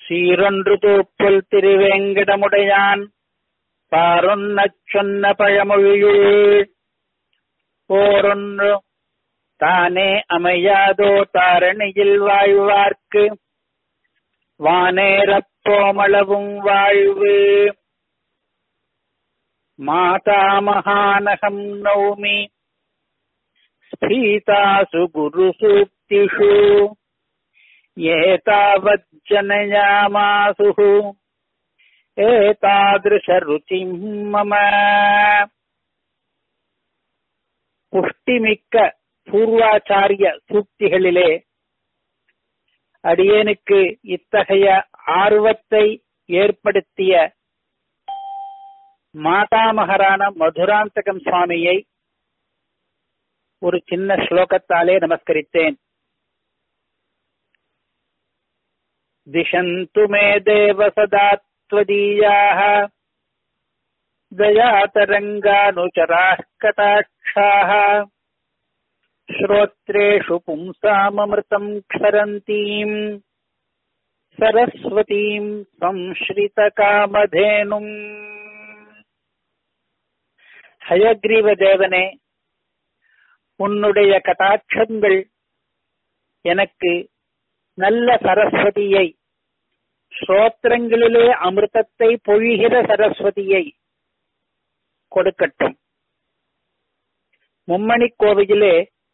சீரொன்று தூப்புல் திருவேங்கடமுடையான் பாரொன்னச் சொன்ன பழமொழியுள் ஓரொன்று தானே அமையாதோ தாரணியில் வாழ்வார்க்கு வானேரப்போமளவும் வாழ்வு மாதாமகானகம் நௌமி ஸ்பீதாசு குருசூக்திஷு ஏதாவஜ்ஜனயாமாசுः ஏதாதிருஷருச்சிம் மம புஷ்டிமிக்க பூர்வாச்சாரிய சூக்திகளிலே அடியேனுக்கு இத்தகைய ஆர்வத்தை ஏற்படுத்திய மாதாமகரான மதுராந்தகம் சுவாமியை ஒரு சின்ன ஸ்லோகத்தாலே நமஸ்கரித்தேன் दिशन्तु मे देव सदा त्वदीयाः दयातरङ्गानुचराः कटाक्षाः श्रोत्रेषु पुंसाममृतम् क्षरन्तीम् सरस्वतीम् संश्रितकामधेनुम् ஹயக்ரீவ தேவனே உன்னுடைய கட்டாட்சங்கள் எனக்கு நல்ல சரஸ்வதியை ஸ்ரோத்திரங்களிலே அமிர்தத்தை பொழிகிற சரஸ்வதியை கொடுக்கட்டும் மும்மணி கோவிலே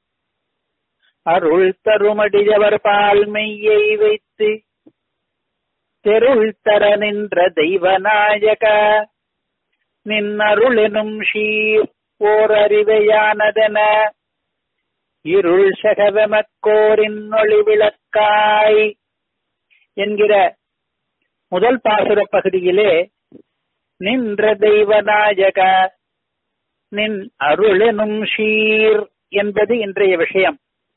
அருள் தருமடியவர் பால்மையை வைத்து தெருள் தர நின்ற தெய்வநாயக நின்னருளெனும் ஷீர் ஓர் அறிவையானதென இருள் சகவமக்கோரின் ஒளி விளக்காய் என்கிற முதல் பாசுர பகுதியிலே நின்ற தெய்வநாயக நின் அருளெனும் ஷீர் என்பது இன்றைய விஷயம்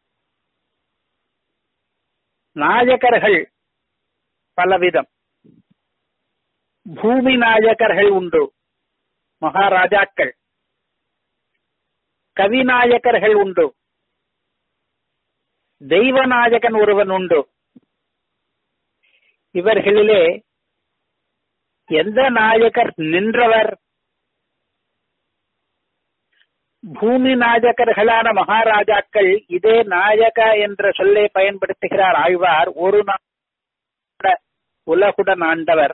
நாயகர்கள் பலவிதம் பூமி நாயகர்கள் உண்டு மகாராஜாக்கள் கவிநாயகர்கள் உண்டு தெய்வநாயகன் ஒருவன் உண்டு இவர்களிலே எந்த நாயகர் நின்றவர் பூமி நாயகர்களான மகாராஜாக்கள் இதே நாயக என்ற சொல்லை பயன்படுத்துகிறார் ஆழ்வார் ஒரு உலகுடன் ஆண்டவர்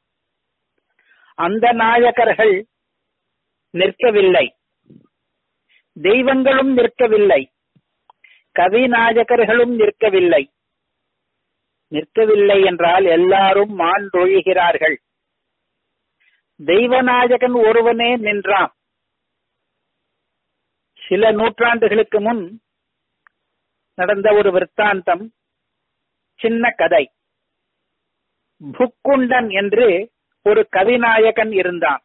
அந்த நாயகர்கள் நிற்கவில்லை தெய்வங்களும் நிற்கவில்லை கவிநாயகர்களும் நிற்கவில்லை நிற்கவில்லை என்றால் எல்லாரும் மாண்டொழுகிறார்கள் தெய்வநாயகன் ஒருவனே நின்றான் சில நூற்றாண்டுகளுக்கு முன் நடந்த ஒரு விற்த்தாந்தம் சின்ன கதை புக்குண்டன் என்று ஒரு கவிநாயகன் இருந்தான்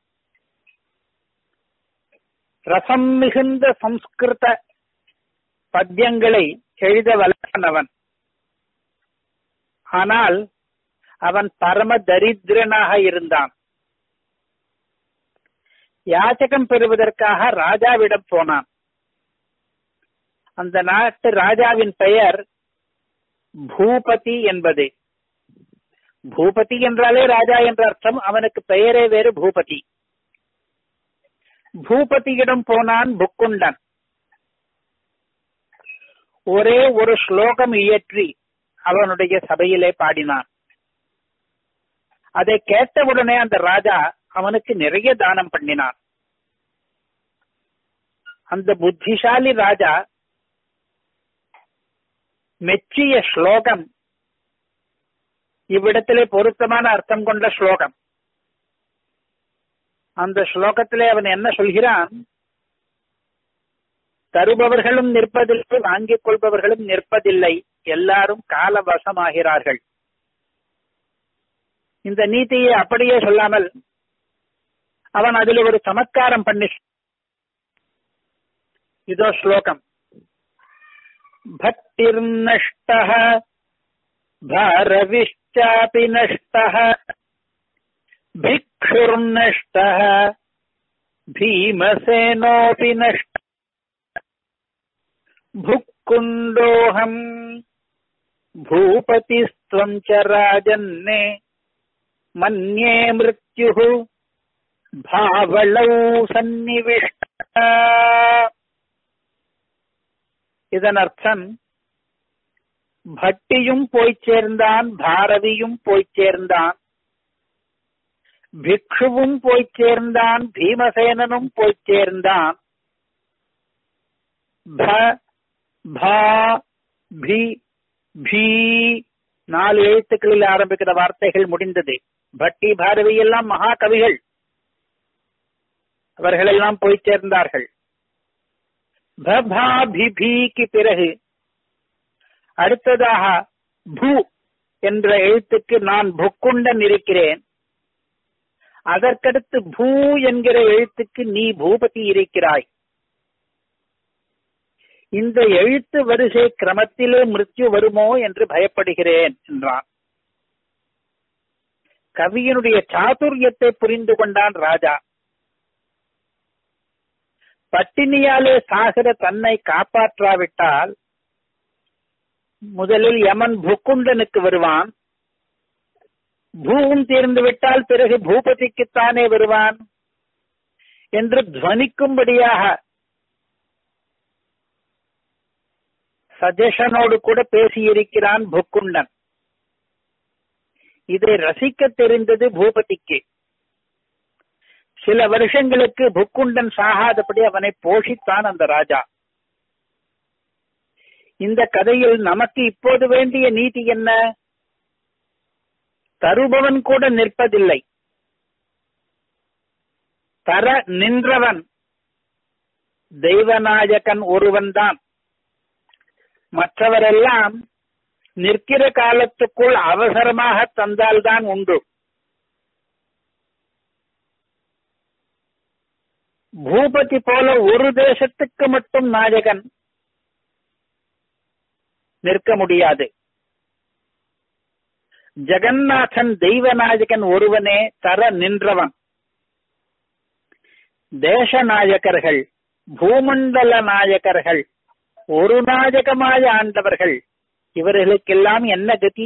ரசம் மிகுந்த சம்ஸ்கிருத பத்தியங்களை எழுத வல்லவன் ஆனால் அவன் பரம தரித்திரனாக இருந்தான் யாச்சகம் பெறுவதற்காக ராஜாவிடம் போனான் அந்த நாட்டு ராஜாவின் பெயர் பூபதி என்பது பூபதி என்றாலே ராஜா என்ற அர்த்தம் அவனுக்கு பெயரே வேறு பூபதி பூபதியிடம் போனான் புக்குண்டன் ஒரே ஒரு ஸ்லோகம் இயற்றி அவனுடைய சபையிலே பாடினான் அதை கேட்டவுடனே அந்த ராஜா அவனுக்கு நிறைய தானம் பண்ணினான் அந்த புத்திசாலி ராஜா மெச்சிய ஸ்லோகம் இவ்விடத்திலே பொருத்தமான அர்த்தம் கொண்ட ஸ்லோகம் அந்த ஸ்லோகத்திலே அவன் என்ன சொல்கிறான் தருபவர்களும் நிற்பதில்லை வாங்கிக் கொள்பவர்களும் நிற்பதில்லை எல்லாரும் காலவசமாகிறார்கள் இந்த நீதியை அப்படியே சொல்லாமல் அவன் அதில் ஒரு சமத்காரம் பண்ணி இதோ ஸ்லோகம் भक्तिर्नष्ट भारविश्चापि नष्टः भिक्षुर्नष्टः भीमसेनोऽपि नष्ट भुक्कुण्डोऽहम् भूपतिस्तु त्वम् च राजन्ने मन्ये मृत्युः भावलौ सन्निविष्ट இதன் அர்த்தம் பட்டியும் போய் சேர்ந்தான் பாரதியும் போய் சேர்ந்தான் பிக்ஷுவும் போய் சேர்ந்தான் பீமசேனனும் போய் சேர்ந்தான் ப பா பி பீ நாலு எழுத்துக்களில் ஆரம்பிக்கிற வார்த்தைகள் முடிந்தது பட்டி பாரதி எல்லாம் மகா கவிகள் அவர்கள் எல்லாம் போய் சேர்ந்தார்கள் பபாபிபிக்கு பிறகு அடுத்ததாக பூ என்ற எழுத்துக்கு நான் புக்குண்டன் இருக்கிறேன் அதற்கடுத்து பூ என்கிற எழுத்துக்கு நீ பூபதி இருக்கிறாய் இந்த எழுத்து வரிசை கிரமத்திலே மிருத்யு வருமோ என்று பயப்படுகிறேன் என்றான் கவியினுடைய சாதுரியத்தை புரிந்து கொண்டான் ராஜா பட்டினியாலே சாகிற தன்னை காப்பாற்றாவிட்டால் முதலில் யமன் புக்குண்டனுக்கு வருவான் பூவும் தீர்ந்து விட்டால் பிறகு பூபதிக்குத்தானே வருவான் என்று துவனிக்கும்படியாக சஜஷனோடு கூட பேசியிருக்கிறான் புக்குண்டன் இதை ரசிக்க தெரிந்தது பூபதிக்கு சில வருஷங்களுக்கு புக்குண்டன் சாகாதபடி அவனை போஷித்தான் அந்த ராஜா இந்த கதையில் நமக்கு இப்போது வேண்டிய நீதி என்ன தருபவன் கூட நிற்பதில்லை தர நின்றவன் தெய்வநாயகன் ஒருவன்தான் மற்றவரெல்லாம் நிற்கிற காலத்துக்குள் அவசரமாக தந்தால்தான் உண்டு பூபதி போல ஒரு தேசத்துக்கு மட்டும் நாயகன் நிற்க முடியாது ஜெகநாதன் தெய்வநாயகன் ஒருவனே தர நின்றவன் தேச நாயகர்கள் பூமண்டல நாயகர்கள் ஒரு நாயகமாய் ஆண்டவர்கள் இவர்களுக்கெல்லாம் என்ன கதி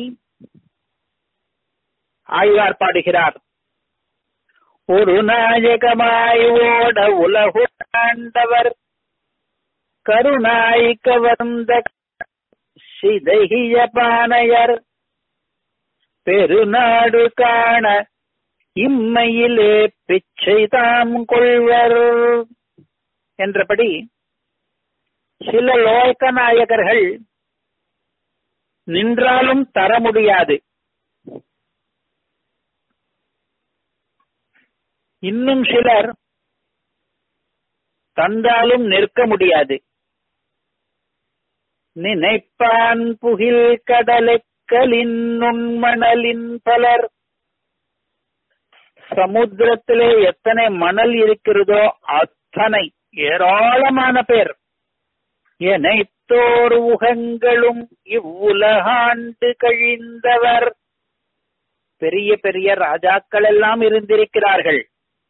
ஆழ்வார் பாடுகிறார் ஒரு நாயகமாய் ஓட உலகு ஆண்டவர் கருணாய் கவர்ந்த சிதகிய பானையர் பெருநாடு காண இம்மையிலே பிச்சை தாம் கொள்வர் என்றபடி சில லோக நாயகர்கள் நின்றாலும் தர முடியாது இன்னும் சிலர் தந்தாலும் நிற்க முடியாது நினைப்பான் புகில் கடலுக்களின் நுண்மணலின் பலர் சமுத்திரத்திலே எத்தனை மணல் இருக்கிறதோ அத்தனை ஏராளமான பேர் எனைத்தோர் உகங்களும் இவ்வுலகாண்டு கழிந்தவர் பெரிய பெரிய ராஜாக்கள் எல்லாம் இருந்திருக்கிறார்கள்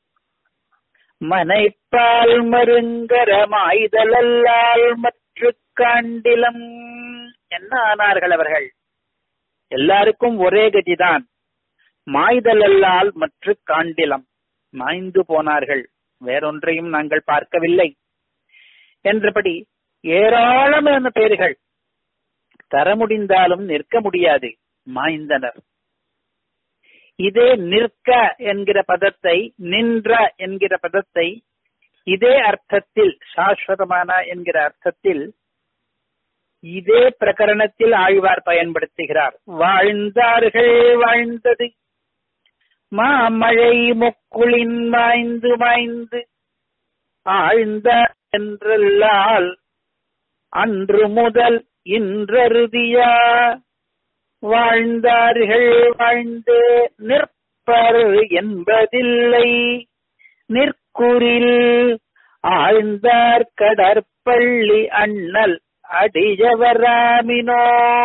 மனைப்பால் மருங்கரமாய்தலால் மற்ற காண்டிலம் என்ன ஆனார்கள் அவர்கள் எல்லாருக்கும் ஒரே கதிதான் மாய்தலல்லால் மற்ற காண்டிலம் மாய்ந்து போனார்கள் வேறொன்றையும் நாங்கள் பார்க்கவில்லை என்றபடி ஏராளமான பேர்கள் தர முடிந்தாலும் நிற்க முடியாது மாய்ந்தனர் இதே நிற்க என்கிற பதத்தை நின்ற என்கிற பதத்தை இதே அர்த்தத்தில் சாஸ்வதமான என்கிற அர்த்தத்தில் இதே பிரகரணத்தில் ஆழ்வார் பயன்படுத்துகிறார் வாழ்ந்தார்கள் வாழ்ந்தது மாமழை முக்குளின் மாய்ந்து மாய்ந்து ஆழ்ந்த என்றல்லால் அன்று முதல் இன்றருதியா வாழ்ந்தார்கள் வாழ்ந்து நிற்பர் என்பதில்லை நிற்குறில் ஆழ்ந்தார் கடற்பள்ளி அண்ணல் அடியவராமினோ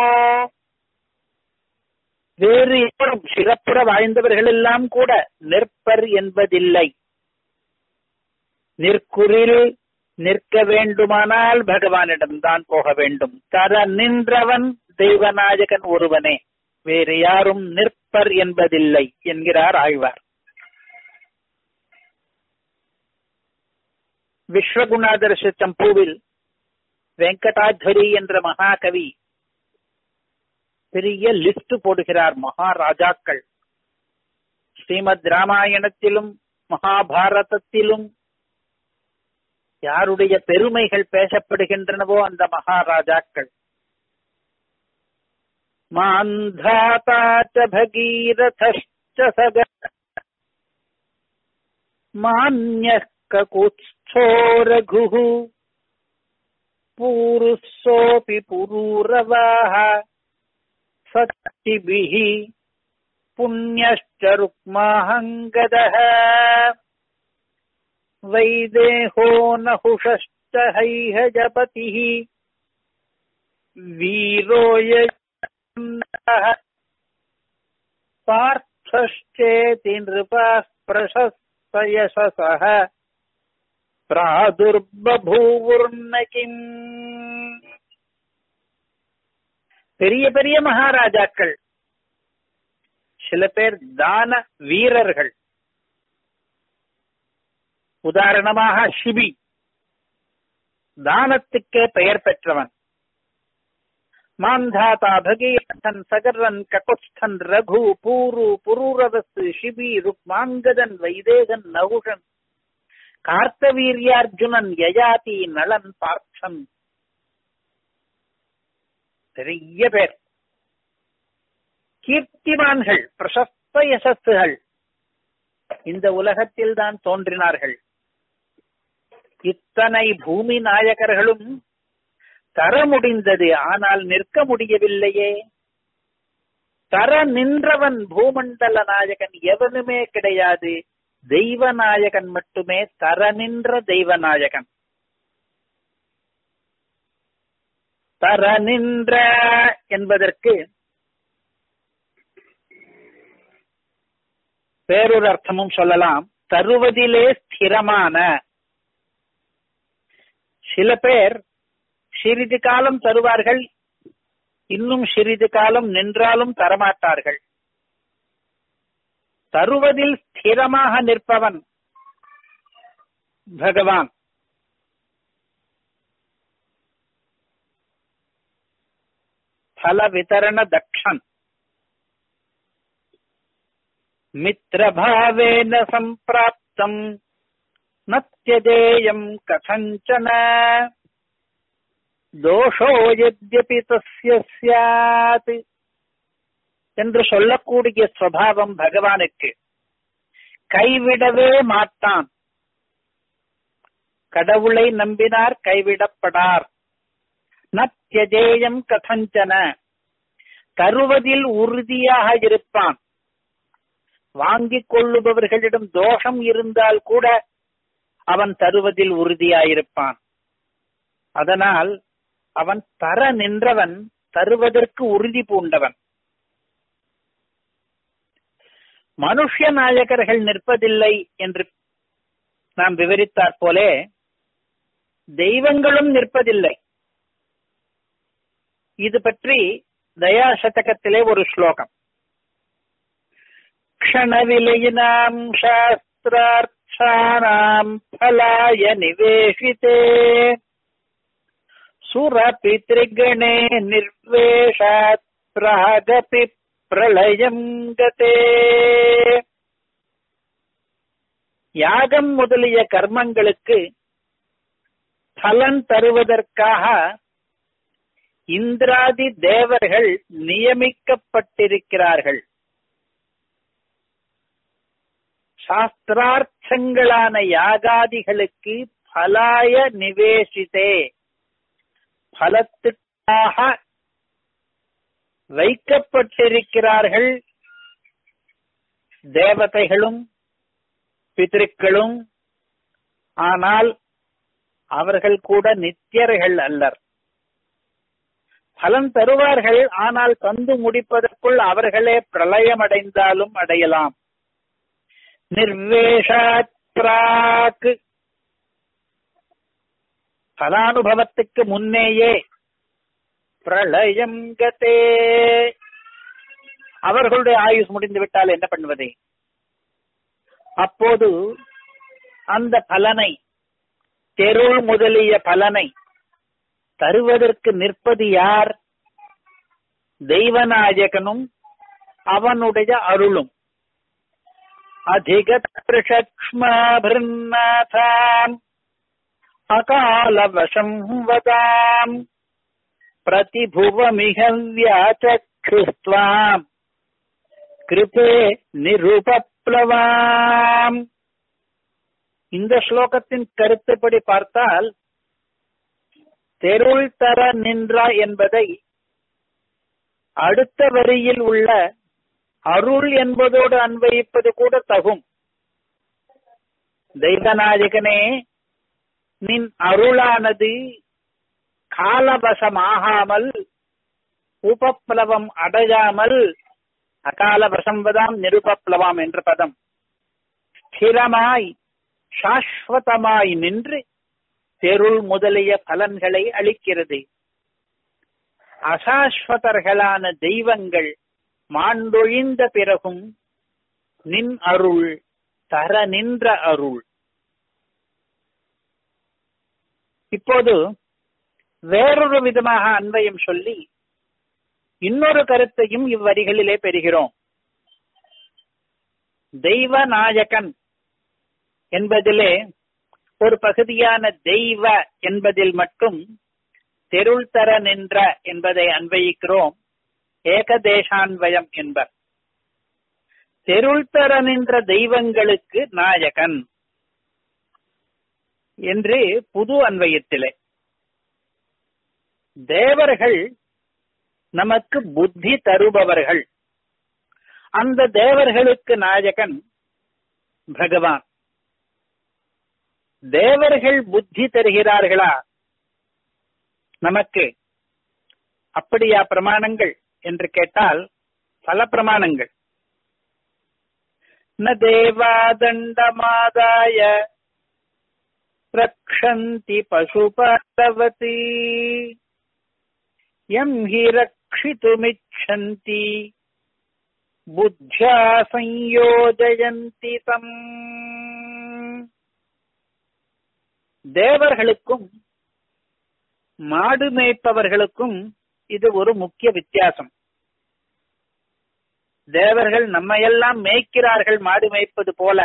வேறு யாரும் சிறப்புற வாழ்ந்தவர்கள் எல்லாம் கூட நிற்பர் என்பதில்லை நிற்குறில் நிற்க வேண்டுமானால் பகவானிடம்தான் போக வேண்டும் தர நின்றவன் தெய்வநாயகன் ஒருவனே வேறு யாரும் நிற்பர் என்பதில்லை என்கிறார் ஆழ்வார் விஸ்வகுணாதர்ஷ சம்பூவில் வெங்கடாத்வரி என்ற மகாகவி பெரிய லிஸ்ட் போடுகிறார் மகாராஜாக்கள் ஸ்ரீமத் ராமாயணத்திலும் மகாபாரதத்திலும் யாருடைய பெருமைகள் பேசப்படுகின்றனவோ அந்த மகாராஜாக்கள் மாந்தாத்தா பகீரதச்ச சக மான்ய ககுத்ஸோ ரகுः பூருசோऽपि पुरूरवाः सत्यभिः पुण्यश्च रुक्माहङ्गदः वैदेहो नहुषश्च हैहजपतिः वीरो यः पार्थश्चेति नृपाः प्रशस्तयशसः பிராதுர்பூர்ண கிம் பெரிய பெரிய மகாராஜாக்கள் சில பேர் தான வீரர்கள் உதாரணமாக சிபி தானத்துக்கே பெயர் பெற்றவன் மாந்தாதா பகீரதன் சகரன் ககுஸ்தன் ரகு பூரு புரூரவசு சிபி ருக்மாங்கதன் வைதேகன் நகுஷன் கார்த்தவீரியார்ஜுனன் யயாதி நளன் பார்த்தன் பெரிய பேர் கீர்த்திமான்கள் பிரசஸ்த யசஸ்துகள் இந்த உலகத்தில் தான் தோன்றினார்கள் இத்தனை பூமி நாயகர்களும் தர முடிந்தது ஆனால் நிற்க முடியவில்லையே தர நின்றவன் பூமண்டல நாயகன் எவனுமே கிடையாது தெய்வநாயகன் மட்டுமே தர நின்ற தெய்வநாயகன் தர நின்ற என்பதற்கு வேறொரு அர்த்தமும் சொல்லலாம் தருவதிலே ஸ்திரமான சில பேர் சிறிது காலம் தருவார்கள் இன்னும் சிறிது காலம் நின்றாலும் தரமாட்டார்கள் தருவதில் ஸ்திரமாக நிற்பவன் பகவான் பல விதரண தக்ஷன் மித்திரபாவேன சம்பிராப்தம் நத்தியதேயம் கதஞ்சன தோஷோ யத்யபி தஸ்ய ஸ்யாத் என்று சொல்லக்கூடிய சுவாவம் பகவானுக்கு கைவிடவே மாட்டான் கடவுளை நம்பினார் கைவிடப்படார் நத்தியஜேயம் கதஞ்சன தருவதில் உறுதியாக இருப்பான் வாங்கிக் கொள்ளுபவர்களிடம் தோஷம் இருந்தால் கூட அவன் தருவதில் உறுதியாயிருப்பான் அதனால் அவன் தர நின்றவன் தருவதற்கு உறுதி பூண்டவன் மனுஷ நாயகர்கள் நிற்பதில்லை என்று நாம் விவரித்தாற் போலே தெய்வங்களும் நிற்பதில்லை இது பற்றி தயாசதகத்திலே ஒரு ஸ்லோகம் க்ஷணவிலையினாம் சாஸ்திரார்த்தானாம் ஃபலாய நிவேஷிதே சுரபித்ரிகணே நிர்வேஷாத் பிராகபி பிரளயம் கதே யாகம் முதலிய கர்மங்களுக்கு பலன் தருவதற்காக இந்திராதி தேவர்கள் நியமிக்கப்பட்டிருக்கிறார்கள் சாஸ்திரார்த்தங்களான யாகாதிகளுக்கு பலாய நிவேசித்தே பலத்துக்காக வைக்கப்பட்டிருக்கிறார்கள் தேவதைகளும் பிதிருக்களும் ஆனால் அவர்கள் கூட நித்தியர்கள் அல்லர் பலன் தருவார்கள் ஆனால் தந்து முடிப்பதற்குள் அவர்களே பிரளயமடைந்தாலும் அடையலாம் நிர்வேஷாத் பிராக் பலானுபவத்துக்கு முன்னேயே பிரளயம் கதே அவர்களுடைய ஆயுஷ் முடிந்து விட்டால் என்ன பண்ணுவது அப்போது அந்த பலனை தெருள் முதலிய பலனை தருவதற்கு நிற்பது யார் தெய்வநாயகனும் அவனுடைய அருளும் அதிகத்ரிஷக்ஷ்மபிருநாதாம் அகாலவசம் வதாம் பிரதிபுவமிக வியாச்சக்ஷுஸ்வாம் கிருபே நிருபப்ளவாம் இந்த ஸ்லோகத்தின் கருத்துப்படி பார்த்தால் தெருள் தர நின்றா என்பதை அடுத்த வரியில் உள்ள அருள் என்பதோடு அன்வயிப்பது கூட தகும் தெய்வநாயகனே நின் அருளானது காலவசமாகாமல் உபப்ளவம் அடையாமல் அகாலவசம்பதாம் நிருபப்ளவாம் என்ற பதம் ஸ்திரமாய் சாஸ்வதமாய் நின்று தெருள் முதலிய பலன்களை அளிக்கிறது அசாஸ்வதர்களான தெய்வங்கள் மாண்டொழிந்த பிறகும் நின் அருள் தர நின்ற அருள் இப்போது வேறொரு விதமாக அன்வயம் சொல்லி இன்னொரு கருத்தையும் இவ்வரிகளிலே பெறுகிறோம் தெய்வ நாயகன் என்பதிலே ஒரு பகுதியான தெய்வ என்பதில் மட்டும் தெருள் தர நின்ற என்பதை அன்வயிக்கிறோம் ஏகதேசான்வயம் என்பர் தெருள் தர நின்ற தெய்வங்களுக்கு நாயகன் என்று புது அன்வயத்திலே தேவர்கள் நமக்கு புத்தி தருபவர்கள் அந்த தேவர்களுக்கு நாயகன் பகவான் தேவர்கள் புத்தி தருகிறார்களா நமக்கு அப்படியா பிரமாணங்கள் என்று கேட்டால் பல பிரமாணங்கள் ந தேவாதண்டமாதாய ரக்ஷந்தி பசுபதவதி எம் ஹி ரக்ஷிதுமிச்சந்தி புத்தியா சயோஜயந்தி தம் தேவர்களுக்கும் மாடு மேய்ப்பவர்களுக்கும் இது ஒரு முக்கிய வித்தியாசம் தேவர்கள் நம்மையெல்லாம் மேய்க்கிறார்கள் மாடு மேய்ப்பது போல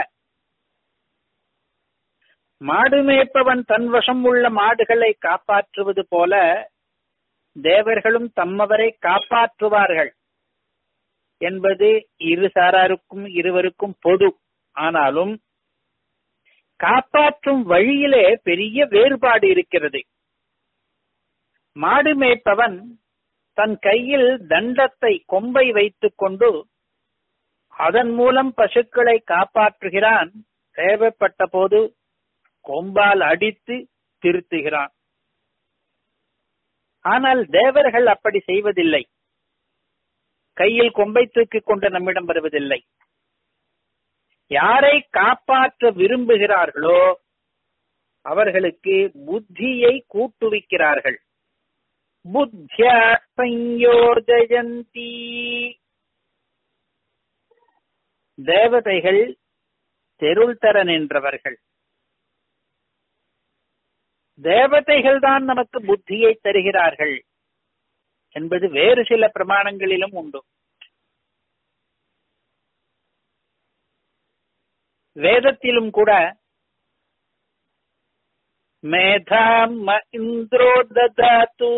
மாடு மேய்ப்பவன் தன் வசம் உள்ள மாடுகளை காப்பாற்றுவது போல தேவர்களும் தம்மவரை காப்பாற்றுவார்கள் என்பது இரு சாராருக்கும் இருவருக்கும் பொது ஆனாலும் காப்பாற்றும் வழியிலே பெரிய வேறுபாடு இருக்கிறது மாடு மேய்ப்பவன் தன் கையில் தண்டத்தை கொம்பை வைத்துக் கொண்டு அதன் மூலம் பசுக்களை காப்பாற்றுகிறான் தேவைப்பட்ட போது கொம்பால் அடித்து திருத்துகிறான் ஆனால் தேவர்கள் அப்படி செய்வதில்லை கையில் கொம்பை தூக்கிக் கொண்டு நம்மிடம் வருவதில்லை யாரை காப்பாற்ற விரும்புகிறார்களோ அவர்களுக்கு புத்தியை கூட்டுவிக்கிறார்கள் புத்தியா சயோஜயந்தி தேவதைகள் தெருள் தர நின்றவர்கள் தேவதைகள் தான் நமக்கு புத்தியை தருகிறார்கள் என்பது வேறு சில பிரமாணங்களிலும் உண்டு வேதத்திலும் கூட மேதாம் இந்திரோ ததாத்து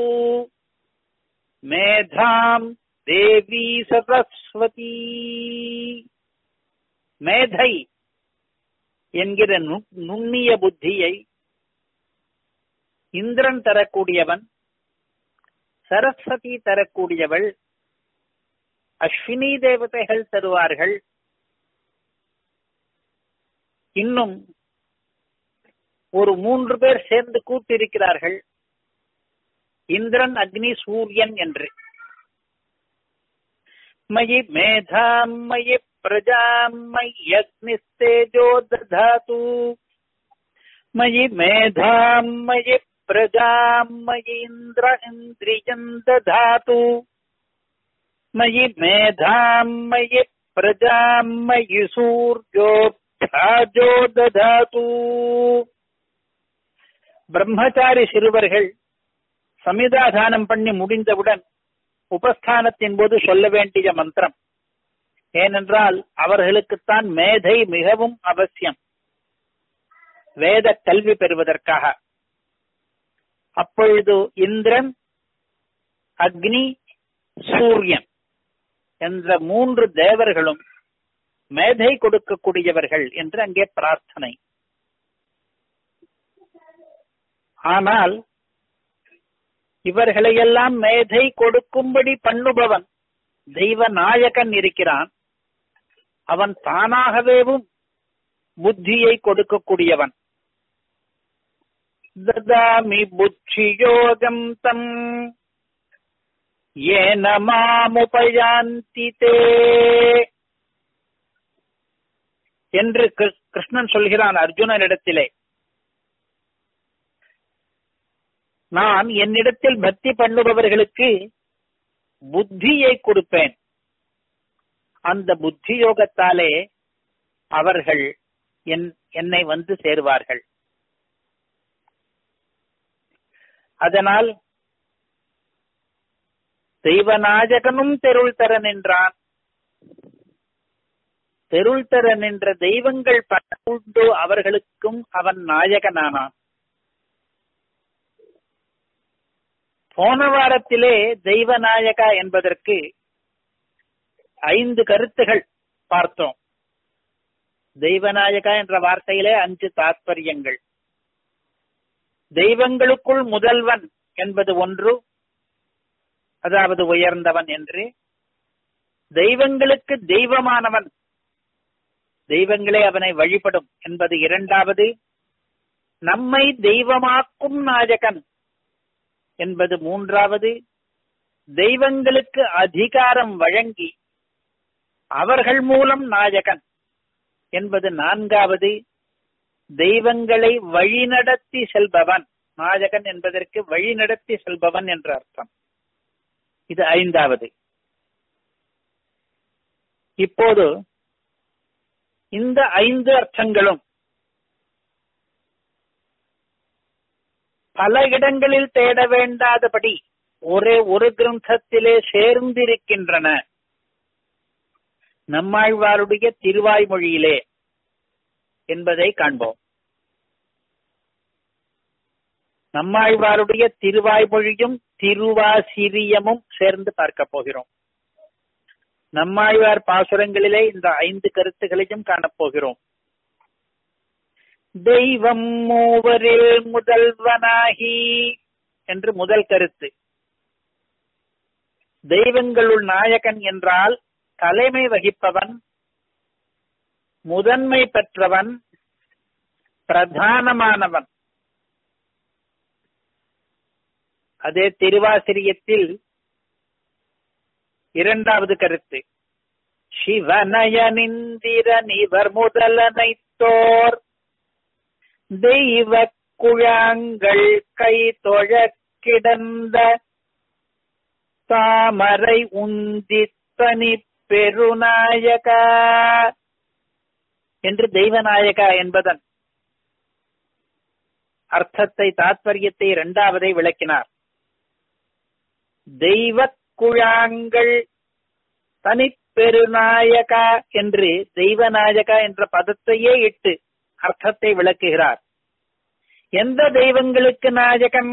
மேதாம் தேவி சரஸ்வதி மேதை என்கிற நுண்ணிய புத்தியை இந்திரன் தரக்கூடியவன் சரஸ்வதி தரக்கூடியவள் அஸ்வினி தேவதைகள் தருவார்கள் இன்னும் ஒரு மூன்று பேர் சேர்ந்து கூட்டிருக்கிறார்கள் இந்திரன் அக்னி சூரியன் என்று மயி மேதாம் மயி பிரஜாம் மயி அக்னிஸ்தேஜோ ததாது மயி மேதாம் மயி பிரஜாம் மயி இந்திர இந்திரியம் ததாது மயி மேதாம் மயி பிரஜாம் மயி சூர்யோபியாஜோ ததாது பிரம்மச்சாரி சிறுவர்கள் சமிதாதானம் பண்ணி முடிந்தவுடன் உபஸ்தானத்தின் போது சொல்ல வேண்டிய மந்திரம் ஏனென்றால் அவர்களுக்குத்தான் மேதை மிகவும் அவசியம் வேத கல்வி பெறுவதற்காக அப்பொழுது இந்திரன் அக்னி சூரியன் என்ற மூன்று தேவர்களும் மேதை கொடுக்கக்கூடியவர்கள் என்று அங்கே பிரார்த்தனை ஆனால் இவர்களையெல்லாம் மேதை கொடுக்கும்படி பண்ணுபவன் தெய்வ நாயகன் இருக்கிறான் அவன் தானாகவேவும் புத்தியை கொடுக்கக்கூடியவன் ததாமி புத்தியோகம் தம் ஏன மாமுபயாந்தி தே என்று கிருஷ்ணன் சொல்கிறான் அர்ஜுனனிடத்திலே நான் என்னிடத்தில் பக்தி பண்ணுபவர்களுக்கு புத்தியை கொடுப்பேன் அந்த புத்தி யோகத்தாலே அவர்கள் என்னை வந்து சேருவார்கள் அதனால் தெய்வநாயகனும் தெருள் தர நின்றான் தெருள் தர நின்ற தெய்வங்கள் உண்டு அவர்களுக்கும் அவன் நாயகனானான் போன வாரத்திலே தெய்வநாயகா என்பதற்கு ஐந்து கருத்துகள் பார்த்தோம் தெய்வநாயகா என்ற வார்த்தையிலே அஞ்சு தாற்பயங்கள் தெய்வங்களுக்குள் முதல்வன் என்பது ஒன்று அதாவது உயர்ந்தவன் என்று தெய்வங்களுக்கு தெய்வமானவன் தெய்வங்களே அவனை வழிபடும் என்பது இரண்டாவது நம்மை தெய்வமாக்கும் நாயகன் என்பது மூன்றாவது தெய்வங்களுக்கு அதிகாரம் வழங்கி அவர்கள் மூலம் நாயகன் என்பது நான்காவது தெய்வங்களை வழிநடத்தி செல்பவன் நாயகன் என்பதற்கு வழிநடத்தி செல்பவன் என்ற அர்த்தம் இது ஐந்தாவது இப்போது இந்த ஐந்து அர்த்தங்களும் பல இடங்களில் தேட வேண்டாதபடி ஒரே ஒரு கிரந்தத்திலே சேர்ந்திருக்கின்றன நம்மாழ்வாருடைய திருவாய்மொழியிலே என்பதை காண்போம் நம்மாழ்வாருடைய திருவாய்மொழியும் திருவாசிரியமும் சேர்ந்து பார்க்க போகிறோம் நம்மாழ்வார் பாசுரங்களிலே இந்த ஐந்து கருத்துகளையும் காணப்போகிறோம் தெய்வம் மூவரில் முதல்வனாகி என்று முதல் கருத்து தெய்வங்களுள் நாயகன் என்றால் தலைமை வகிப்பவன் முதன்மை பெற்றவன் பிரதானமானவன் அதே திருவாசிரியத்தில் இரண்டாவது கருத்து சிவனயனிந்திரன் இவர் முதலனைத்தோர் தெய்வ குழாங்கள் கை தொழ கிடந்த தாமரை உந்தி தனி பெருநாயகா என்று தெய்வநாயகா என்பதன் அர்த்தத்தை தாத்பரியத்தை இரண்டாவதை விளக்கினார் தெய்வ குழாங்கள் தனிப்பெருநாயகா என்று தெய்வநாயகா என்ற பதத்தையே இட்டு அர்த்தத்தை விளக்குகிறார் எந்த தெய்வங்களுக்கு நாயகன்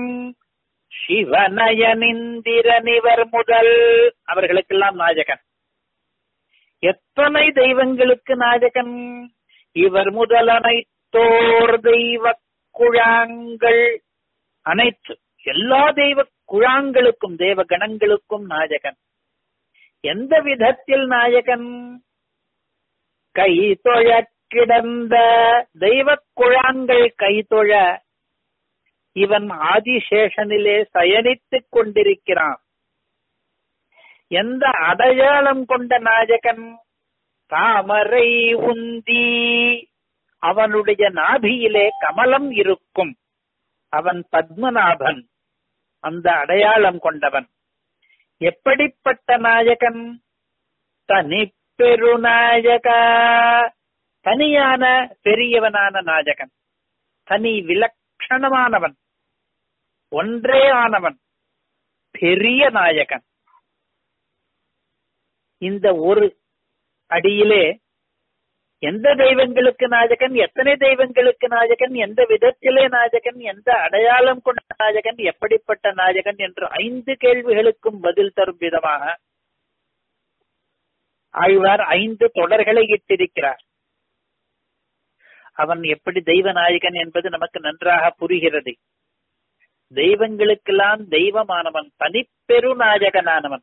சிவநயனிந்திரனிவர் முதல் அவர்களுக்கெல்லாம் நாயகன் எத்தனை தெய்வங்களுக்கு நாயகன் இவர் முதல் அனைத்தோர் தெய்வ குழாங்கள் அனைத்து எல்லா தெய்வ குழாங்களுக்கும் தேவ கணங்களுக்கும் நாயகன் எந்த விதத்தில் நாயகன் கை தொழ கிடந்த தெய்வ குழாங்கள் கை தொழ இவன் ஆதிசேஷனிலே சயனித்துக் கொண்டிருக்கிறான் எந்த அடையாளம் கொண்ட நாயகன் தாமரை உந்தி அவனுடைய நாபியிலே கமலம் இருக்கும் அவன் பத்மநாபன் அந்த அடையாளம் கொண்டவன் எப்படிப்பட்ட நாயகன் தனி பெருநாயகா தனியான பெரியவனான நாயகன் தனி விலட்சணமானவன் ஒன்றே ஆனவன் பெரிய நாயகன் இந்த ஒரு அடியிலே எந்த தெய்வங்களுக்கு நாயகன் எத்தனை தெய்வங்களுக்கு நாயகன் எந்த விதத்திலே நாயகன் எந்த அடையாளம் கொண்ட நாயகன் எப்படிப்பட்ட நாயகன் என்று ஐந்து கேள்விகளுக்கும் பதில் தரும் விதமாக ஆழ்வார் ஐந்து தொடர்களை இட்டிருக்கிறார் அவன் எப்படி தெய்வ நாயகன் என்பது நமக்கு நன்றாக புரிகிறது தெய்வங்களுக்கெல்லாம் தெய்வமானவன் தனிப்பெரு நாயகனானவன்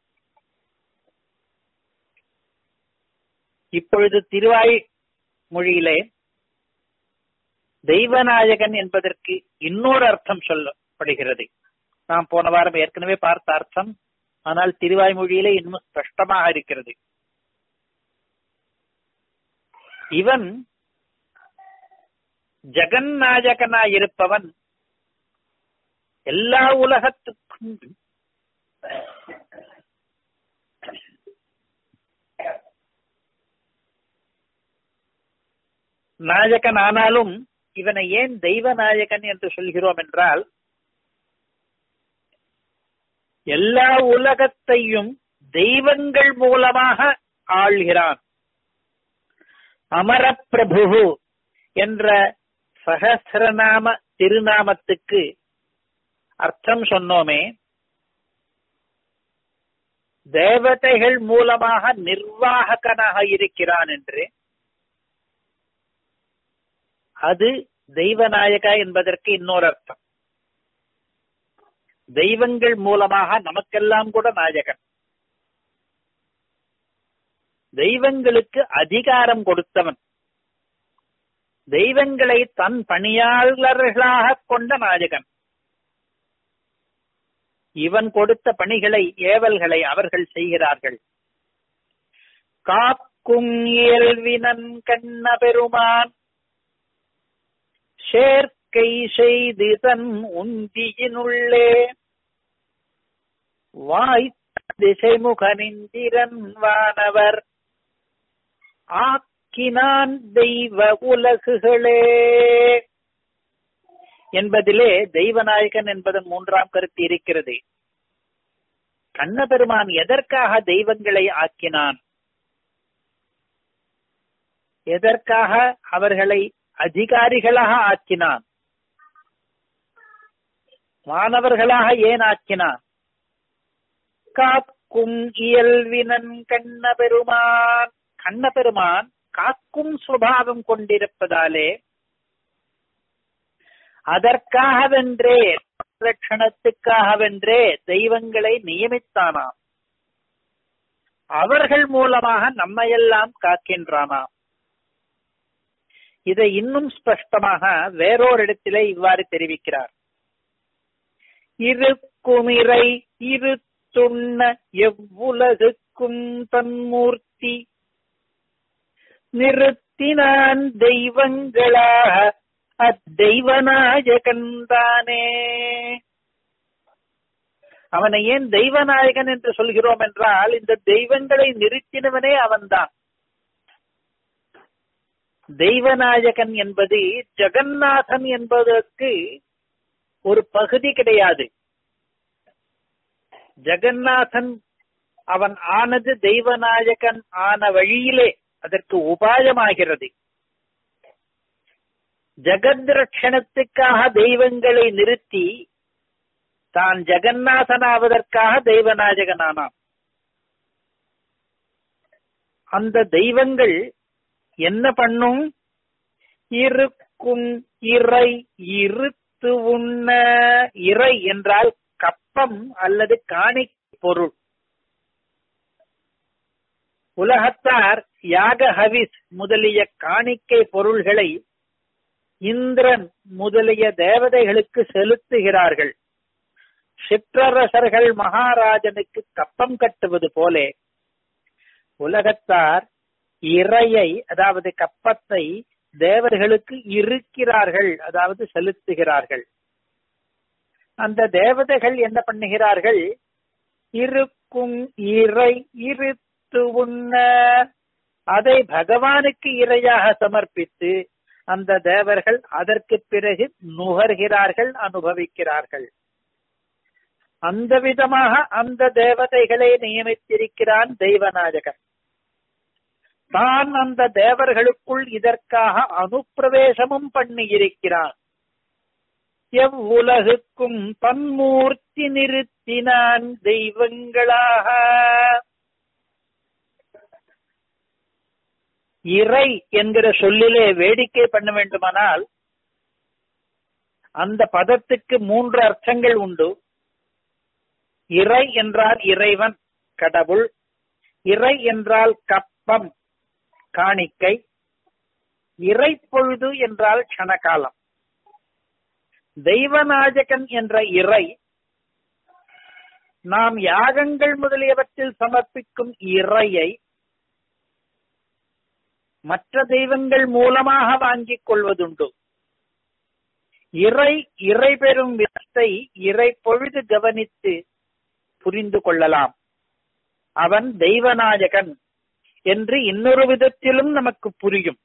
இப்பொழுது திருவாய் மொழியிலே தெய்வநாயகன் என்பதற்கு இன்னொரு அர்த்தம் சொல்லப்படுகிறது நாம் போன வாரம் ஏற்கனவே பார்த்த அர்த்தம் ஆனால் திருவாய்மொழியிலே இன்னும் ஸ்பஷ்டமாக இருக்கிறது இவன் ஜெகநாயகனாயிருப்பவன் எல்லா உலகத்துக்கும் நாயகன் ஆனாலும் இவனை ஏன் தெய்வ நாயகன் என்று சொல்கிறோம் என்றால் எல்லா உலகத்தையும் தெய்வங்கள் மூலமாக ஆள்கிறான் அமரப்பிரபு என்ற சகசிரநாம திருநாமத்துக்கு அர்த்தம் சொன்னோமே தேவதைகள் மூலமாக நிர்வாககனாக இருக்கிறான் என்று அது தெய்வநாயகா என்பதற்கு இன்னொரு அர்த்தம் தெய்வங்கள் மூலமாக நமக்கெல்லாம் கூட நாயகன் தெய்வங்களுக்கு அதிகாரம் கொடுத்தவன் தெய்வங்களை தன் பணியாளர்களாக கொண்ட நாயகன் இவன் கொடுத்த பணிகளை ஏவல்களை அவர்கள் செய்கிறார்கள் காக்கும் இயல்வினன் கண்ண பெருமான் சேர்க்கை செய்து தன் உந்தியினுள்ளே வாய் திசைமுகனிந்திரன் வானவர் ஆக்கினான் தெய்வ உலகுகளே என்பதிலே தெய்வநாயகன் என்பதன் மூன்றாம் கருத்து இருக்கிறது கண்ணபெருமான் எதற்காக தெய்வங்களை ஆக்கினான் எதற்காக அவர்களை அதிகாரிகளாக ஆக்கினான் மாணவர்களாக ஏன் ஆக்கினான் காக்கும் இயல்வினன் கண்ணபெருமான் கண்ணபெருமான் காக்கும் சுபாவம் கொண்டிருப்பதாலே அதற்காகவென்றே ரட்சணத்துக்காகவென்றே தெய்வங்களை நியமித்தானாம் அவர்கள் மூலமாக நம்மையெல்லாம் காக்கின்றானாம் இதை இன்னும் ஸ்பஷ்டமாக வேறோர் இடத்திலே இவ்வாறு தெரிவிக்கிறார் இருக்குமிரை இரு துண்ண எவ்வுலகுக்கும் தன்மூர்த்தி நிறுத்தினான் தெய்வங்களாக அத்தெய்வநாயகன்தானே அவனை ஏன் தெய்வநாயகன் என்று சொல்கிறோம் என்றால் இந்த தெய்வங்களை நிறுத்தினவனே அவன்தான் தெய்வநாயகன் என்பது ஜெகநாதன் என்பதற்கு ஒரு பகுதி கிடையாது ஜெகநாதன் அவன் ஆனது தெய்வநாயகன் ஆன வழியிலே அதற்கு உபாயமாகிறது ஜெகத் ரட்சணத்துக்காக தெய்வங்களை நிறுத்தி தான் ஜெகநாதனாவதற்காக தெய்வநாயகனானான் அந்த தெய்வங்கள் என்ன பண்ணும் இருக்கும் இறை இருத்து உண்ண இறை என்றால் கப்பம் அல்லது காணி பொருள் உலகத்தார் யாக ஹவிஸ் முதலிய காணிக்கை பொருள்களை இந்திரன் முதலிய தேவதைகளுக்கு செலுத்துகிறார்கள் சிற்றரசர்கள் மகாராஜனுக்கு கப்பம் கட்டுவது போலே உலகத்தார் இறையை அதாவது கப்பத்தை தேவர்களுக்கு இருக்கிறார்கள் அதாவது செலுத்துகிறார்கள் அந்த தேவதைகள் என்ன பண்ணுகிறார்கள் இருக்கும் இறை இருத்து உண்ண அதை பகவானுக்கு இரையாக சமர்ப்பித்து அந்த தேவர்கள் அதற்கு பிறகு நுகர்கிறார்கள் அனுபவிக்கிறார்கள் அந்த விதமாக அந்த தேவதைகளை நியமித்திருக்கிறான் தெய்வநாயகன் தான் அந்த தேவர்களுக்குள் இதற்காக அனுப்பிரவேசமும் பண்ணியிருக்கிறான் எவ்வுலகுக்கும் பன்மூர்த்தி நிறுத்தினான் தெய்வங்களாக இறை என்கிற சொல்லிலே வேடிக்கை பண்ண வேண்டுமானால் அந்த பதத்துக்கு மூன்று அர்த்தங்கள் உண்டு இறை என்றால் இறைவன் கடவுள் இறை என்றால் கப்பம் காணிக்கை இறை பொழுது என்றால் கணகாலம் தெய்வநாயகன் என்ற இறை நாம் யாகங்கள் முதலியவற்றில் சமர்ப்பிக்கும் இறையை மற்ற தெய்வங்கள் மூலமாக வாங்கிக் கொள்வதுண்டு இறை இறை பெறும் விதத்தை இறை பொழுது கவனித்து புரிந்து கொள்ளலாம் அவன் தெய்வநாயகன் என்று இன்னொரு விதத்திலும் நமக்கு புரியும்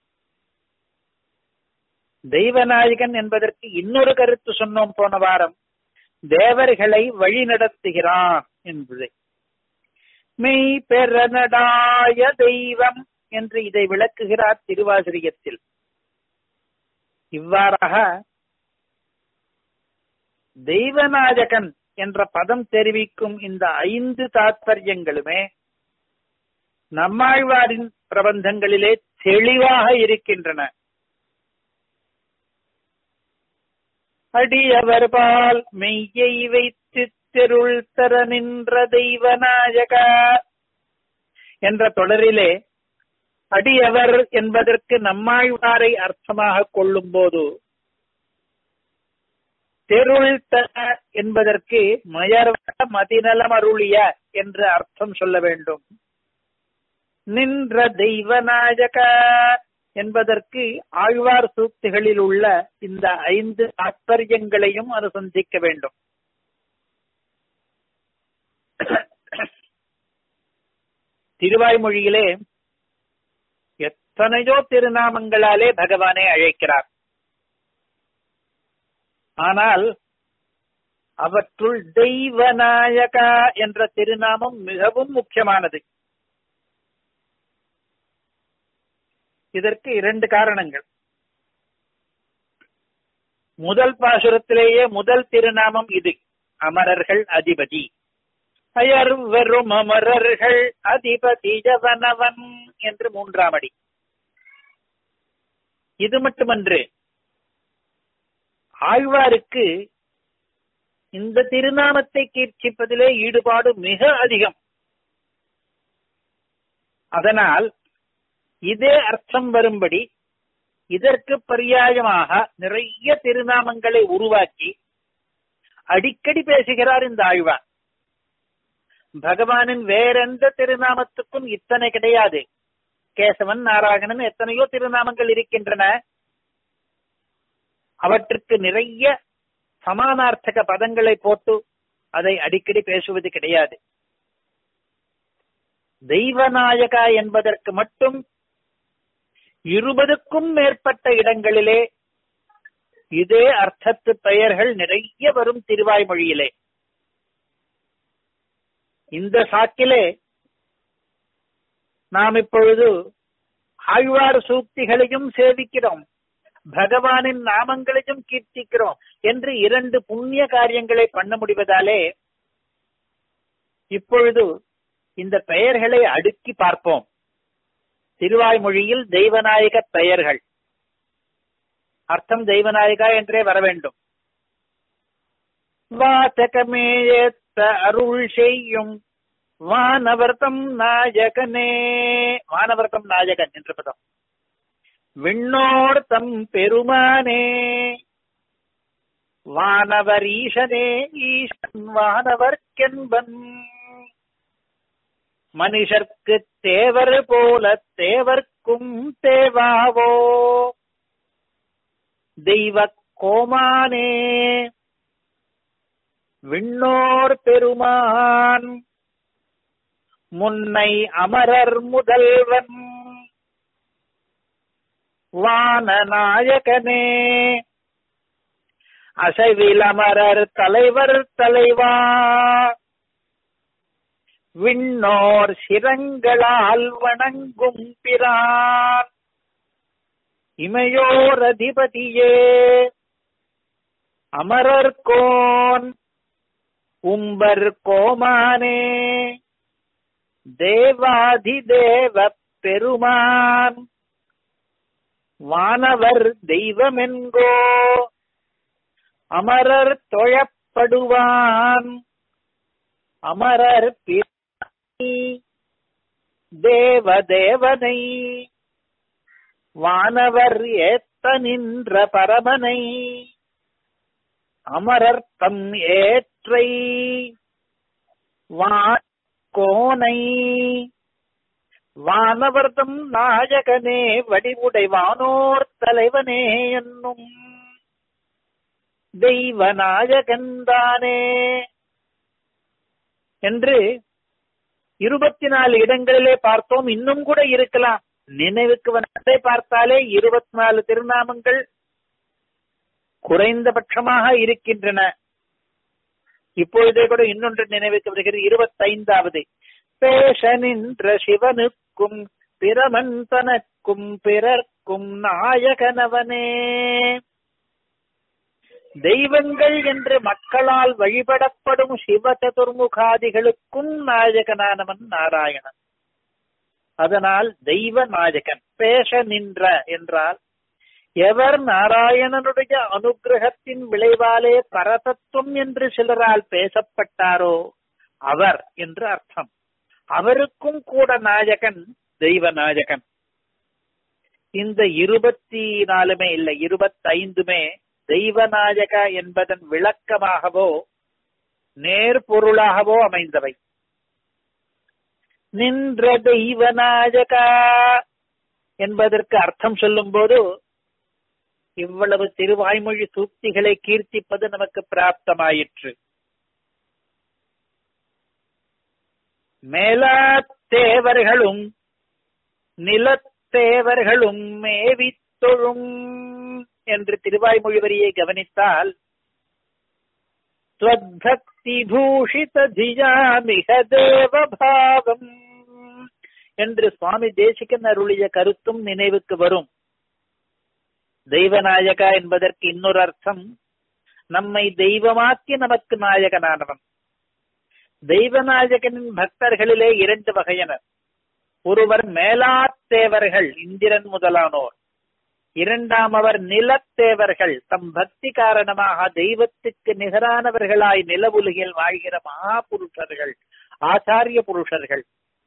தெய்வநாயகன் என்பதற்கு இன்னொரு கருத்து சொன்னோம் போன வாரம் தேவர்களை வழி நடத்துகிறான் என்பது மெய் பெறனடாய தெய்வம் என்று இதை விளக்குகிறார் திருவாசிரியத்தில் இவ்வாறாக தெய்வநாயகன் என்ற பதம் தெரிவிக்கும் இந்த ஐந்து தாத்பரியங்களுமே நம்மாழ்வாரின் பிரபந்தங்களிலே தெளிவாக இருக்கின்றன அடியவர் பால் மெய்யை வைத்து தெருள் தர நின்ற தெய்வநாயக என்ற தொடரிலே அடியவர் என்பதற்கு நம்மாழ்வாரை அர்த்தமாக கொள்ளும் போது தெருள் தர என்பதற்கு மயர்வ மதிநலம் அருளிய என்று அர்த்தம் சொல்ல வேண்டும் நின்ற தெய்வநாயக என்பதற்கு ஆழ்வார் சூக்திகளில் உள்ள இந்த ஐந்து தாற்பயங்களையும் அனுசந்திக்க வேண்டும் திருவாய்மொழியிலே எத்தனையோ திருநாமங்களாலே பகவானை அழைக்கிறார் ஆனால் அவற்றுள் தெய்வநாயகா என்ற திருநாமம் மிகவும் முக்கியமானது இதற்கு இரண்டு காரணங்கள் முதல் பாசுரத்திலேயே முதல் திருநாமம் இது அமரர்கள் அதிபதி அயர் வெறும் அமரர்கள் அதிபதி ஜவனவன் என்று மூன்றாம் அடி இது மட்டுமன்று ஆழ்வாருக்கு இந்த திருநாமத்தை கீர்ச்சிப்பதிலே ஈடுபாடு மிக அதிகம் அதனால் இதே அர்த்தம் வரும்படி இதற்கு பரியாயமாக நிறைய திருநாமங்களை உருவாக்கி அடிக்கடி பேசுகிறார் இந்த ஆழ்வார் பகவானின் வேறெந்த திருநாமத்துக்கும் இத்தனை கிடையாது கேசவன் நாராயணன் எத்தனையோ திருநாமங்கள் இருக்கின்றன அவற்றுக்கு நிறைய சமானார்த்தக பதங்களை போட்டு அதை அடிக்கடி பேசுவது கிடையாது தெய்வநாயகா என்பதற்கு மட்டும் இருபதுக்கும் மேற்பட்ட இடங்களிலே இதே அர்த்தத்து பெயர்கள் நிறைய வரும் திருவாய்மொழியிலே இந்த சாக்கிலே நாம் இப்பொழுது ஆழ்வார் சூக்திகளையும் சேவிக்கிறோம் பகவானின் நாமங்களையும் கீர்த்திக்கிறோம் என்று இரண்டு புண்ணிய காரியங்களை பண்ண முடிவதாலே இப்பொழுது இந்த பெயர்களை அடுக்கி பார்ப்போம் திருவாய்மொழியில் தெய்வநாயக பெயர்கள் அர்த்தம் தெய்வநாயகா என்றே வர வேண்டும் வாசகமேயத்த அருள் செய்யும் வானவர்த்தம் நாயகனே வானவர்த்தம் நாயகன் என்ற பதம் விண்ணோர் தம் பெருமானே வானவர் ஈசனே ஈசன் வானவர்க்கென்பன் மனுஷர்க்கு தேவர் போல தேவர்க்கும் தேவாவோ தெய்வ கோமானே விண்ணோர் பெருமான் முன்னை அமரர் முதல்வன் வானநாயகனே அசைவில் அமரர் தலைவர் தலைவா விண்ணோர் சிரங்களால் வணங்கும் பிரான் இமையோர் அதிபதியே அமரர்கோன் உம்பர் கோமானே தேவாதிதேவ பெருமான் வானவர் தெய்வமென்கோ அமரர் தொழப்படுவான் அமரர் பிரானி தேவதேவனை வானவர் ஏத்த நின்ற பரமனை அமரர் தம் ஏற்றை கோனை வானவர்தம் நாயகனே வடிவுடை வானோர் தலைவனே என்னும் தெய்வ நாயகன்தானே என்று இருபத்தி நாலு இடங்களிலே பார்த்தோம் இன்னும் கூட இருக்கலாம் நினைவுக்கு வந்ததை பார்த்தாலே இருபத்தி நாலு திருநாமங்கள் குறைந்தபட்சமாக இருக்கின்றன இப்பொழுதே கூட இன்னொன்று நினைவுக்கு வருகிறது இருபத்தைந்தாவது பேச நின்ற சிவனுக்கும் பிரமன் தனக்கும் பிறர்க்கும் நாயகனவனே தெய்வங்கள் என்று மக்களால் வழிபடப்படும் சிவ சதுர்முகாதிகளுக்கும் நாயகனானவன் நாராயணன் அதனால் தெய்வ நாயகன் பேச நின்ற என்றால் எவர் நாராயணனுடைய அனுகிரகத்தின் விளைவாலே பரதத்துவம் என்று சிலரால் பேசப்பட்டாரோ அவர் என்று அர்த்தம் அவருக்கும் கூட நாயகன் தெய்வ நாயகன் இந்த இருபத்தி நாலுமே இல்லை இருபத்தைந்துமே தெய்வநாயக என்பதன் விளக்கமாகவோ நேர்பொருளாகவோ அமைந்தவை நின்ற தெய்வநாயகா என்பதற்கு அர்த்தம் சொல்லும் போது இவ்வளவு திருவாய்மொழி சூக்திகளை கீர்த்திப்பது நமக்கு பிராப்தமாயிற்று மேலாத்தேவர்களும் நிலத்தேவர்களும் மேவித்தொழும் என்று திருவாய்மொழி வரியை கவனித்தால் ஸ்வத்பக்தி பூஷித தியாமிக தேவபாவம் என்று சுவாமி தேசிகன் அருளிய கருத்தும் நினைவுக்கு வரும் தெய்வநாயகா என்பதற்கு இன்னொரு அர்த்தம் நம்மை தெய்வமாக்கி நமக்கு நாயகனானவன் தெய்வநாயகனின் பக்தர்களிலே இரண்டு வகையினர் ஒருவர் மேலாத்தேவர்கள் இந்திரன் முதலானோர் இரண்டாம் அவர் நிலத்தேவர்கள் தம் பக்தி காரணமாக தெய்வத்துக்கு நிகரானவர்களாய் நிலவுலகில் வாழ்கிற மகா புருஷர்கள் ஆச்சாரிய புருஷர்கள்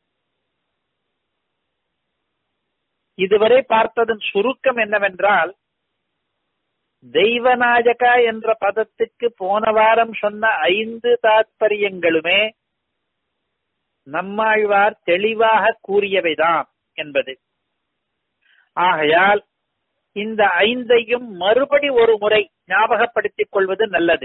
இதுவரை பார்த்ததன் சுருக்கம் என்னவென்றால் தெய்வநாயகா என்ற பதத்துக்கு போன வாரம் சொன்ன ஐந்து தாத்பரியங்களுமே நம்மாழ்வார் தெளிவாக கூறியவைதான் என்பது ஆகையால் இந்த ஐந்தையும் மறுபடி ஒரு முறை ஞாபகப்படுத்திக் கொள்வது நல்லது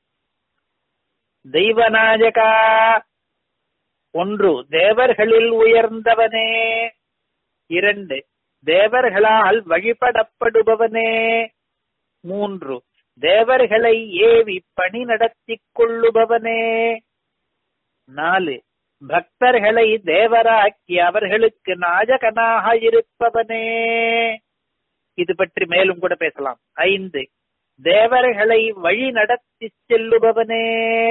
தெய்வநாயகா ஒன்று தேவர்களில் உயர்ந்தவனே இரண்டு தேவர்களால் வழிபடப்படுபவனே மூன்று தேவர்களை ஏவி பணி நடத்திக் கொள்ளுபவனே நாலு பக்தர்களை தேவராக்கி அவர்களுக்கு நாயகனாக இருப்பவனே இது பற்றி மேலும் கூட பேசலாம் ஐந்து தேவர்களை வழி நடத்தி செல்லுபவனே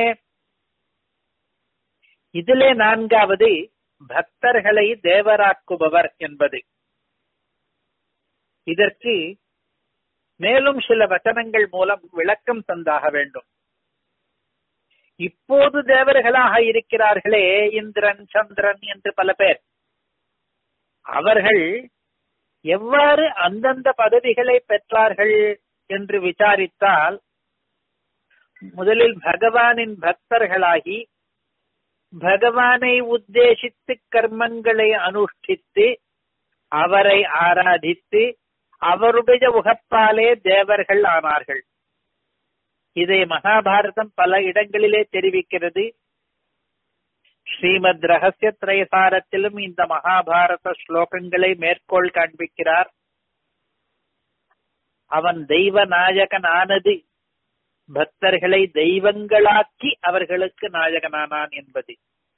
இதிலே நான்காவது பக்தர்களை தேவராக்குபவர் என்பது இதற்கு மேலும் சில வசனங்கள் மூலம் விளக்கம் தந்தாக வேண்டும் இப்போது தேவர்களாக இருக்கிறார்களே இந்திரன் சந்திரன் என்று பல பேர் அவர்கள் எவ்வாறு அந்தந்த பதவிகளை பெற்றார்கள் என்று விசாரித்தால் முதலில் பகவானின் பக்தர்களாகி பகவானை உத்தேசித்து கர்மங்களை அனுஷ்டித்து அவரை ஆராதித்து அவருடைய உகப்பாலே தேவர்கள் ஆனார்கள் இதை மகாபாரதம் பல இடங்களிலே தெரிவிக்கிறது ஸ்ரீமத் ரகசிய திரைசாரத்திலும் இந்த மகாபாரத ஸ்லோகங்களை மேற்கோள் காண்பிக்கிறார் அவன் தெய்வ நாயகன் ஆனது பக்தர்களை தெய்வங்களாக்கி அவர்களுக்கு நாயகனானான் என்பது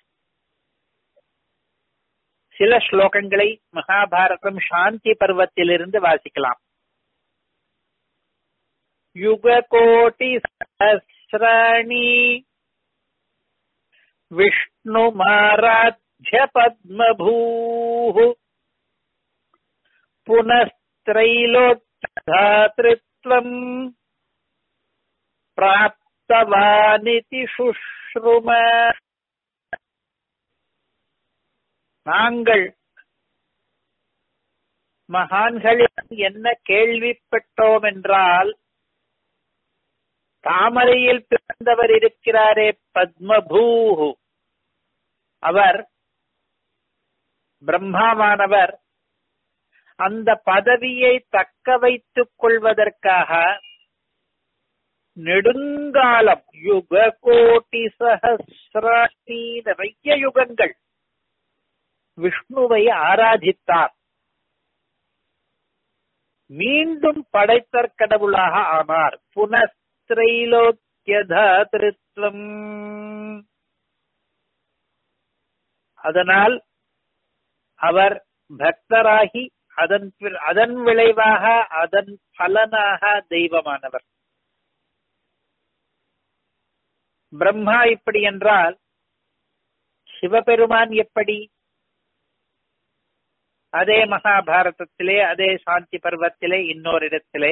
சில ஸ்லோகங்களை மகாபாரதம் சாந்தி பர்வத்திலிருந்து வாசிக்கலாம் யுககோட்டி சஹசிராணி विष्णुमाराध्य पद्मभूः पुनस्त्रैलोक्यधातृत्वम् प्राप्तवानिति शुश्रुम நாங்கள் மகான்களிடம் என்ன கேள்விப்பட்டோம் என்றால் தாமரையில் பிறந்தவர் இருக்கிறாரே பத்மபூஹு அவர் பிரம்மாவானவர் அந்த பதவியை தக்க வைத்துக் கொள்வதற்காக நெடுங்காலம் யுக கோட்டி சஹசிராணி நிறைய யுகங்கள் விஷ்ணுவை ஆராதித்தார் மீண்டும் படைத்தற் கடவுளாக ஆனார் புனஸ்திரைலோக்கியதாதிருத்வம் அதனால் அவர் பக்தராகி அதன் அதன் விளைவாக அதன் பலனாக தெய்வமானவர் பிரம்மா இப்படி என்றால் சிவபெருமான் எப்படி அதே மகாபாரதத்திலே அதே சாந்தி பர்வத்திலே இன்னொரு இடத்திலே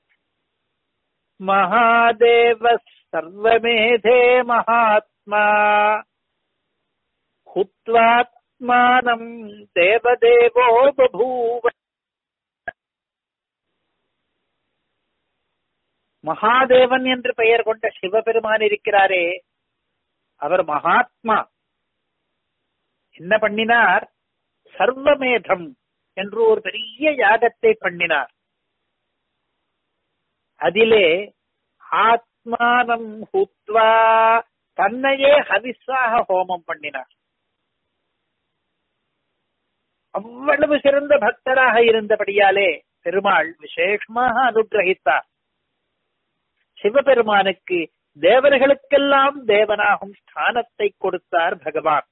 மகாதேவ சர்வமேதே மகாத்மா ஹுத்வாத்மானம் தேவதேவோ பபூவ மகாதேவன் என்று பெயர் கொண்ட சிவபெருமான் இருக்கிறாரே அவர் மகாத்மா என்ன பண்ணினார் சர்வமேதம் என்று ஒரு பெரிய யாகத்தை பண்ணினார் அதிலே ஆத்மானம் ஹுத்வா தன்னையே ஹவிஸாக ஹோமம் பண்ணினார் அவ்வளவு சிறந்த பக்தராக இருந்தபடியாலே பெருமாள் விசேஷமாக அனுகிரகித்தார் சிவபெருமானுக்கு தேவர்களுக்கெல்லாம் தேவனாகும் ஸ்தானத்தை கொடுத்தார் பகவான்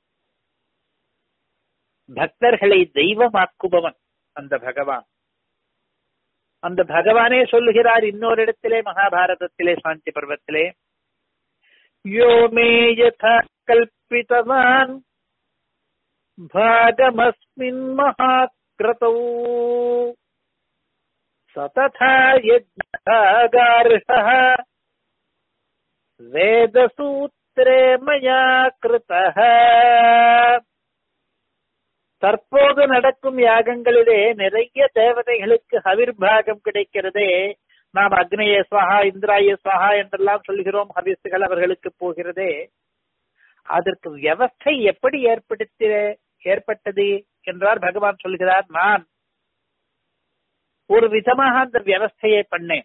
பக்தர்களை தெய்வமாக்குபவன் அந்த பகவான் அந்த பகவானே சொல்லுகிறார் இன்னொரு இடத்திலே மகாபாரதத்திலே சாந்தி பர்வத்திலே யோ மே யதா கல்பிதவான் भागमस्मिन् महाक्रतौ स तथा यज्ञागार्हः வேதசூத்திரே மயா கிருத்தः தற்போது நடக்கும் யாகங்களிலே நிறைய தேவதைகளுக்கு ஹவிர்பாகம் கிடைக்கிறதே நாம் அக்னேய சுவாகா இந்திராய சுவாகா என்றெல்லாம் சொல்கிறோம் ஹவிசுகள் அவர்களுக்கு போகிறதே அதற்கு வியவஸ்தை எப்படி ஏற்படுத்த ஏற்பட்டது என்றார் பகவான் சொல்கிறார் நான் ஒரு விதமாக அந்த வியவஸ்தையை பண்ணேன்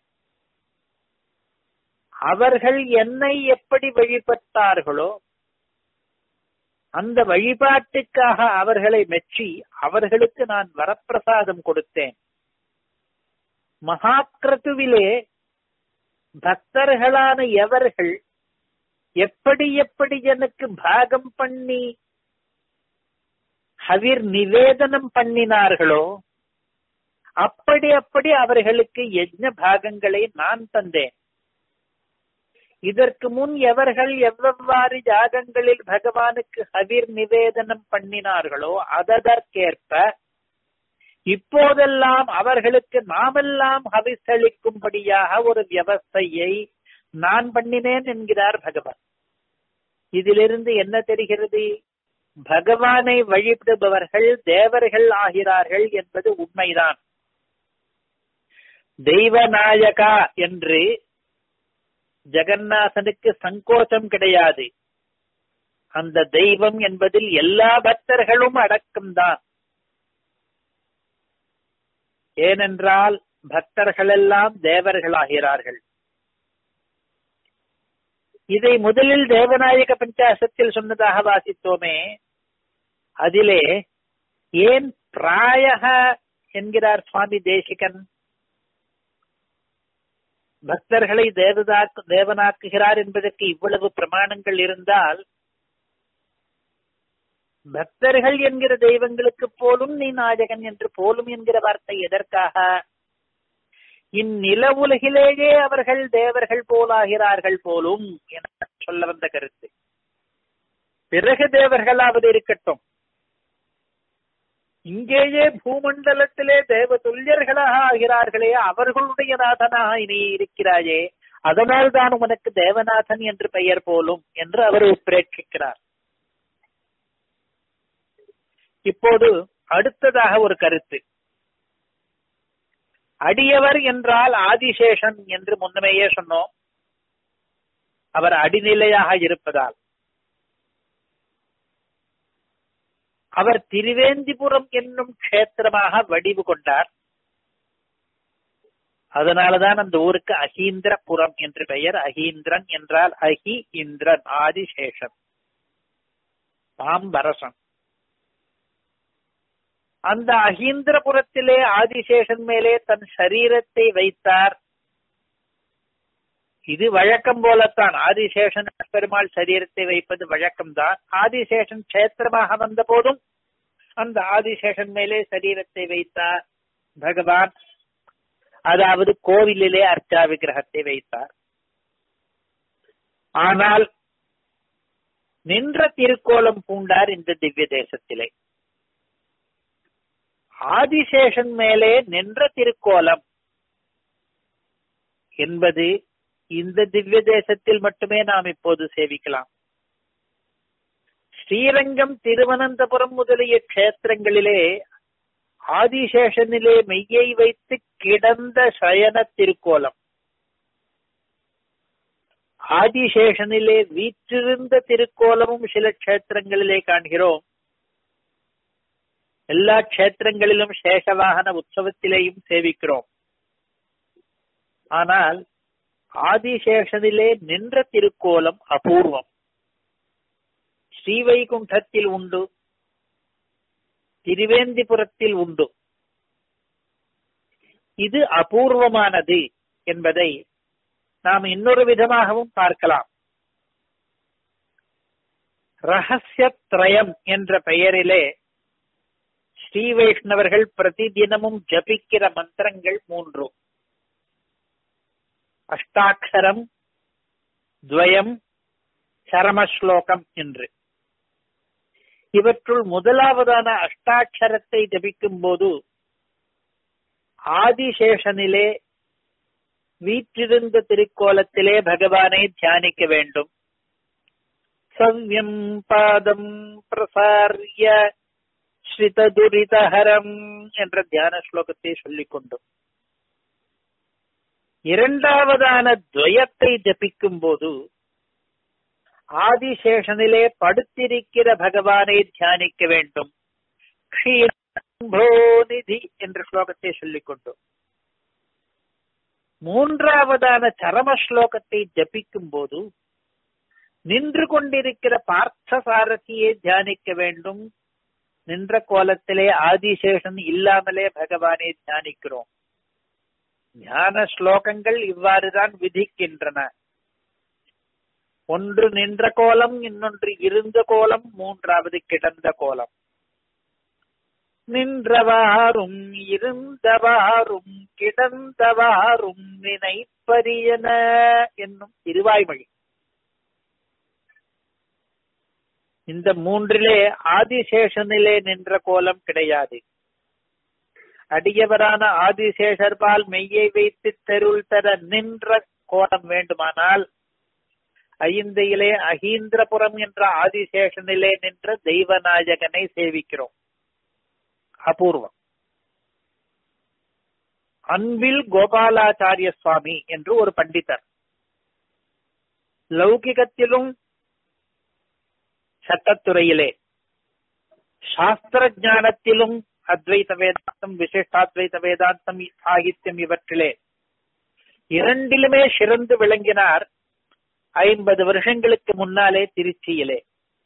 அவர்கள் என்னை எப்படி வழிபட்டார்களோ அந்த வழிபாட்டுக்காக அவர்களை மெச்சி அவர்களுக்கு நான் வரப்பிரசாதம் கொடுத்தேன் மகாக்கிரத்துவிலே பக்தர்களான எவர்கள் எப்படி எப்படி எனக்கு பாகம் பண்ணி ஹவிர் நிவேதனம் பண்ணினார்களோ அப்படி அப்படி அவர்களுக்கு யஜ்ன பாகங்களை நான் தந்தேன் இதற்கு முன் எவர்கள் எவ்வளவாறு யாகங்களில் பகவானுக்கு ஹவிர் நிவேதனம் பண்ணினார்களோ அதற்கேற்ப இப்போதெல்லாம் அவர்களுக்கு நாமெல்லாம் ஹவிசளிக்கும்படியாக ஒரு வியவஸ்தையை நான் பண்ணினேன் என்கிறார் பகவான் இதிலிருந்து என்ன தெரிகிறது பகவானை வழிபடுபவர்கள் தேவர்கள் ஆகிறார்கள் என்பது உண்மைதான் தெய்வநாயகா என்று ஜெகநாதனுக்கு சங்கோச்சம் கிடையாது அந்த தெய்வம் என்பதில் எல்லா பக்தர்களும் அடக்கம்தான் ஏனென்றால் பக்தர்கள் எல்லாம் தேவர்களாகிறார்கள் இதை முதலில் தேவநாயக பஞ்சாசத்தில் சொன்னதாக வாசித்தோமே அதிலே ஏன் பிராயக என்கிறார் சுவாமி தேசிகன் பக்தர்களை தேவதாக்கு தேவனாக்குகிறார் என்பதற்கு இவ்வளவு பிரமாணங்கள் இருந்தால் பக்தர்கள் என்கிற தெய்வங்களுக்கு போலும் நீ நாயகன் என்று போலும் என்கிற வார்த்தை எதற்காக இந்நில உலகிலேயே அவர்கள் தேவர்கள் போலாகிறார்கள் போலும் என சொல்ல வந்த கருத்து பிறகு தேவர்களாவது இருக்கட்டும் இங்கேயே பூமண்டலத்திலே தேவ துல்லியர்களாக ஆகிறார்களே அவர்களுடைய நாதனாக இனி இருக்கிறாயே அதனால் தான் உனக்கு தேவநாதன் என்று பெயர் போலும் என்று அவர் உத்ரேட்சிக்கிறார் இப்போது அடுத்ததாக ஒரு கருத்து அடியவர் என்றால் ஆதிசேஷன் என்று முன்னமேயே சொன்னோம் அவர் அடிநிலையாக இருப்பதால் அவர் திருவேந்திபுரம் என்னும் கஷேத்திரமாக வடிவு கொண்டார் அதனாலதான் அந்த ஊருக்கு அகீந்திரபுரம் என்று பெயர் அகீந்திரன் என்றால் அகி இந்திரன் ஆதிசேஷன் பாம்பரசன் அந்த அகீந்திரபுரத்திலே ஆதிசேஷன் மேலே தன் சரீரத்தை வைத்தார் இது வழக்கம் போலத்தான் ஆதிசேஷன் பெருமாள் சரீரத்தை வைப்பது வழக்கம்தான் ஆதிசேஷன் கஷேத்திரமாக வந்த போதும் அந்த ஆதிசேஷன் மேலே சரீரத்தை வைத்தார் பகவான் அதாவது கோவிலிலே அர்ச்சா விக்கிரகத்தை வைத்தார் ஆனால் நின்ற திருக்கோலம் பூண்டார் இந்த திவ்ய தேசத்திலே ஆதிசேஷன் மேலே நின்ற திருக்கோலம் என்பது இந்த திவ்ய தேசத்தில் மட்டுமே நாம் இப்போது சேவிக்கலாம் ஸ்ரீரங்கம் திருவனந்தபுரம் முதலிய கஷேத்திரங்களிலே ஆதிசேஷனிலே மெய்யை வைத்து கிடந்த சயன திருக்கோலம் ஆதிசேஷனிலே வீற்றிருந்த திருக்கோலமும் சில கஷேத்திரங்களிலே காண்கிறோம் எல்லா கஷேத்திரங்களிலும் சேஷவாகன உற்சவத்திலேயும் சேவிக்கிறோம் ஆனால் ஆதிசேஷனிலே நின்ற திருக்கோலம் அபூர்வம் ஸ்ரீவைகுண்டத்தில் உண்டு திருவேந்திபுரத்தில் உண்டு இது அபூர்வமானது என்பதை நாம் இன்னொரு விதமாகவும் பார்க்கலாம் ரகசியத்ரயம் என்ற பெயரிலே ஸ்ரீ வைஷ்ணவர்கள் பிரதி தினமும் ஜபிக்கிற மந்திரங்கள் மூன்று அஷ்டாட்சரம் துவயம் சரமஸ்லோகம் என்று இவற்றுள் முதலாவதான அஷ்டாட்சரத்தை ஜபிக்கும் போது ஆதிசேஷனிலே வீற்றிருந்த திருக்கோலத்திலே பகவானை தியானிக்க வேண்டும் சவ்யம் பாதம் பிரசாரிய ஸ்ரிததுரிதஹரம் என்ற தியான ஸ்லோகத்தை சொல்லிக் கொண்டோம் இரண்டாவதான துவயத்தை ஜபிக்கும் போது ஆதிசேஷனிலே படுத்திருக்கிற பகவானை தியானிக்க வேண்டும் நிதி என்ற ஸ்லோகத்தை சொல்லிக் கொண்டோம் மூன்றாவதான சரம ஸ்லோகத்தை ஜபிக்கும் போது நின்று கொண்டிருக்கிற பார்த்த சாரதியை தியானிக்க வேண்டும் நின்ற கோலத்திலே ஆதிசேஷன் இல்லாமலே பகவானை தியானிக்கிறோம் ஞான ஸ்லோகங்கள் இவ்வாறுதான் விதிக்கின்றன ஒன்று நின்ற கோலம் இன்னொன்று இருந்த கோலம் மூன்றாவது கிடந்த கோலம் நின்றவாறும் இருந்தவாறும் கிடந்தவாறும் நினைப்பரியன என்னும் திருவாய்மொழி இந்த மூன்றிலே ஆதிசேஷனிலே நின்ற கோலம் கிடையாது அடியவரான ஆதிசேஷர்பால் மெய்யை வைத்து தெருள் தர நின்ற கோலம் வேண்டுமானால் ஐந்தையிலே அகீந்திரபுரம் என்ற ஆதிசேஷனிலே நின்ற தெய்வநாயகனை சேவிக்கிறோம் அபூர்வம் அன்பில் கோபாலாச்சாரிய சுவாமி என்று ஒரு பண்டிதர் லௌகிகத்திலும் சட்டத்துறையிலே சாஸ்திர ஞானத்திலும் அத்வைத வேதாந்தம் விசிஷ்டாத்வைத வேதாந்தம் சாகித்யம் இவற்றிலே இரண்டிலுமே சிறந்து விளங்கினார் ஐம்பது வருஷங்களுக்கு முன்னாலே திருச்சியிலே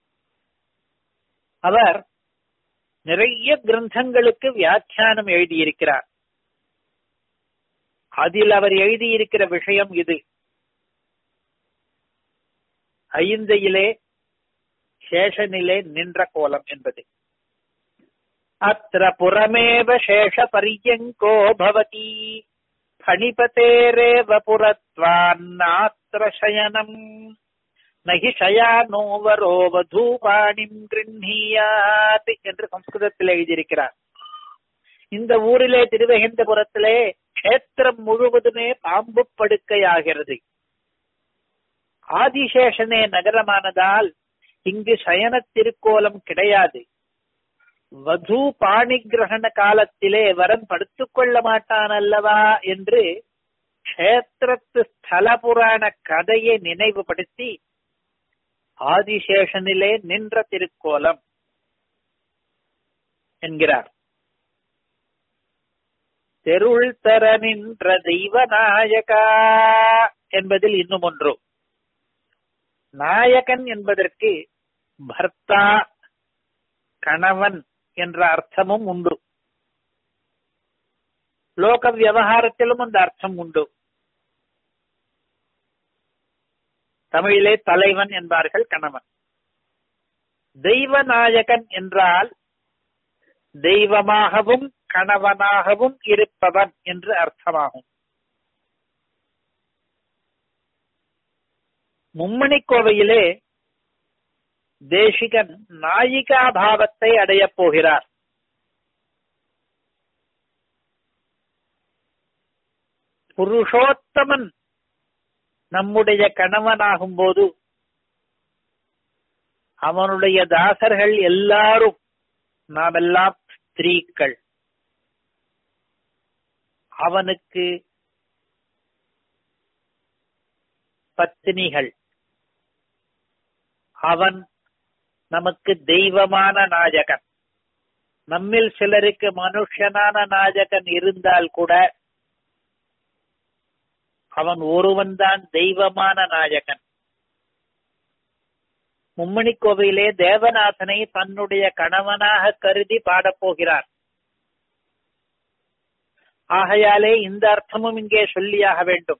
அவர் நிறைய கிரந்தங்களுக்கு வியாக்கியானம் எழுதியிருக்கிறார் அதில் அவர் எழுதியிருக்கிற விஷயம் இது ஐந்தையிலே சேஷனிலே நின்ற கோலம் என்பது அத்திர புறமேவ சேஷ பரியங்கோ பவதி பணிபதேரேவ புறத்வான்னாத்திர சயனம் நகி சயானோவரோ வதூபாணிம் கிருண்ணீயாத் என்று சம்ஸ்கிருதத்தில் எழுதியிருக்கிறார் இந்த ஊரிலே திருவகந்தபுரத்திலே கஷேத்திரம் முழுவதுமே பாம்பு படுக்கையாகிறது ஆதிசேஷனே நகரமானதால் இங்கு சயன திருக்கோலம் கிடையாது வது பாணி கிரகண காலத்திலே வரன் படுத்துக் கொள்ள மாட்டான் அல்லவா என்று கஷேத்திரத்து ஸ்தல புராண கதையை நினைவுபடுத்தி ஆதிசேஷனிலே நின்ற திருக்கோலம் என்கிறார் தெருள் தர நின்ற தெய்வநாயகா என்பதில் இன்னும் ஒன்று நாயகன் என்பதற்கு பர்த்தா கணவன் என்ற அர்த்தமும் உண்டு லோக விவகாரத்திலும் அந்த அர்த்தம் உண்டு தமிழிலே தலைவன் என்பார்கள் கணவன் தெய்வநாயகன் என்றால் தெய்வமாகவும் கணவனாகவும் இருப்பவன் என்று அர்த்தமாகும் மும்மணி கோவையிலே தேசிகன் நாயிகா பாவத்தை அடையப் போகிறார் புருஷோத்தமன் நம்முடைய கணவனாகும் போது அவனுடைய தாசர்கள் எல்லாரும் நாமெல்லாம் ஸ்திரீக்கள் அவனுக்கு பத்தினிகள் அவன் நமக்கு தெய்வமான நாயகன் நம்மில் சிலருக்கு மனுஷனான நாயகன் இருந்தால் கூட அவன் ஒருவன்தான் தெய்வமான நாயகன் மும்மணி கோவிலே தேவநாதனை தன்னுடைய கணவனாக கருதி பாடப்போகிறார் ஆகையாலே இந்த அர்த்தமும் இங்கே சொல்லியாக வேண்டும்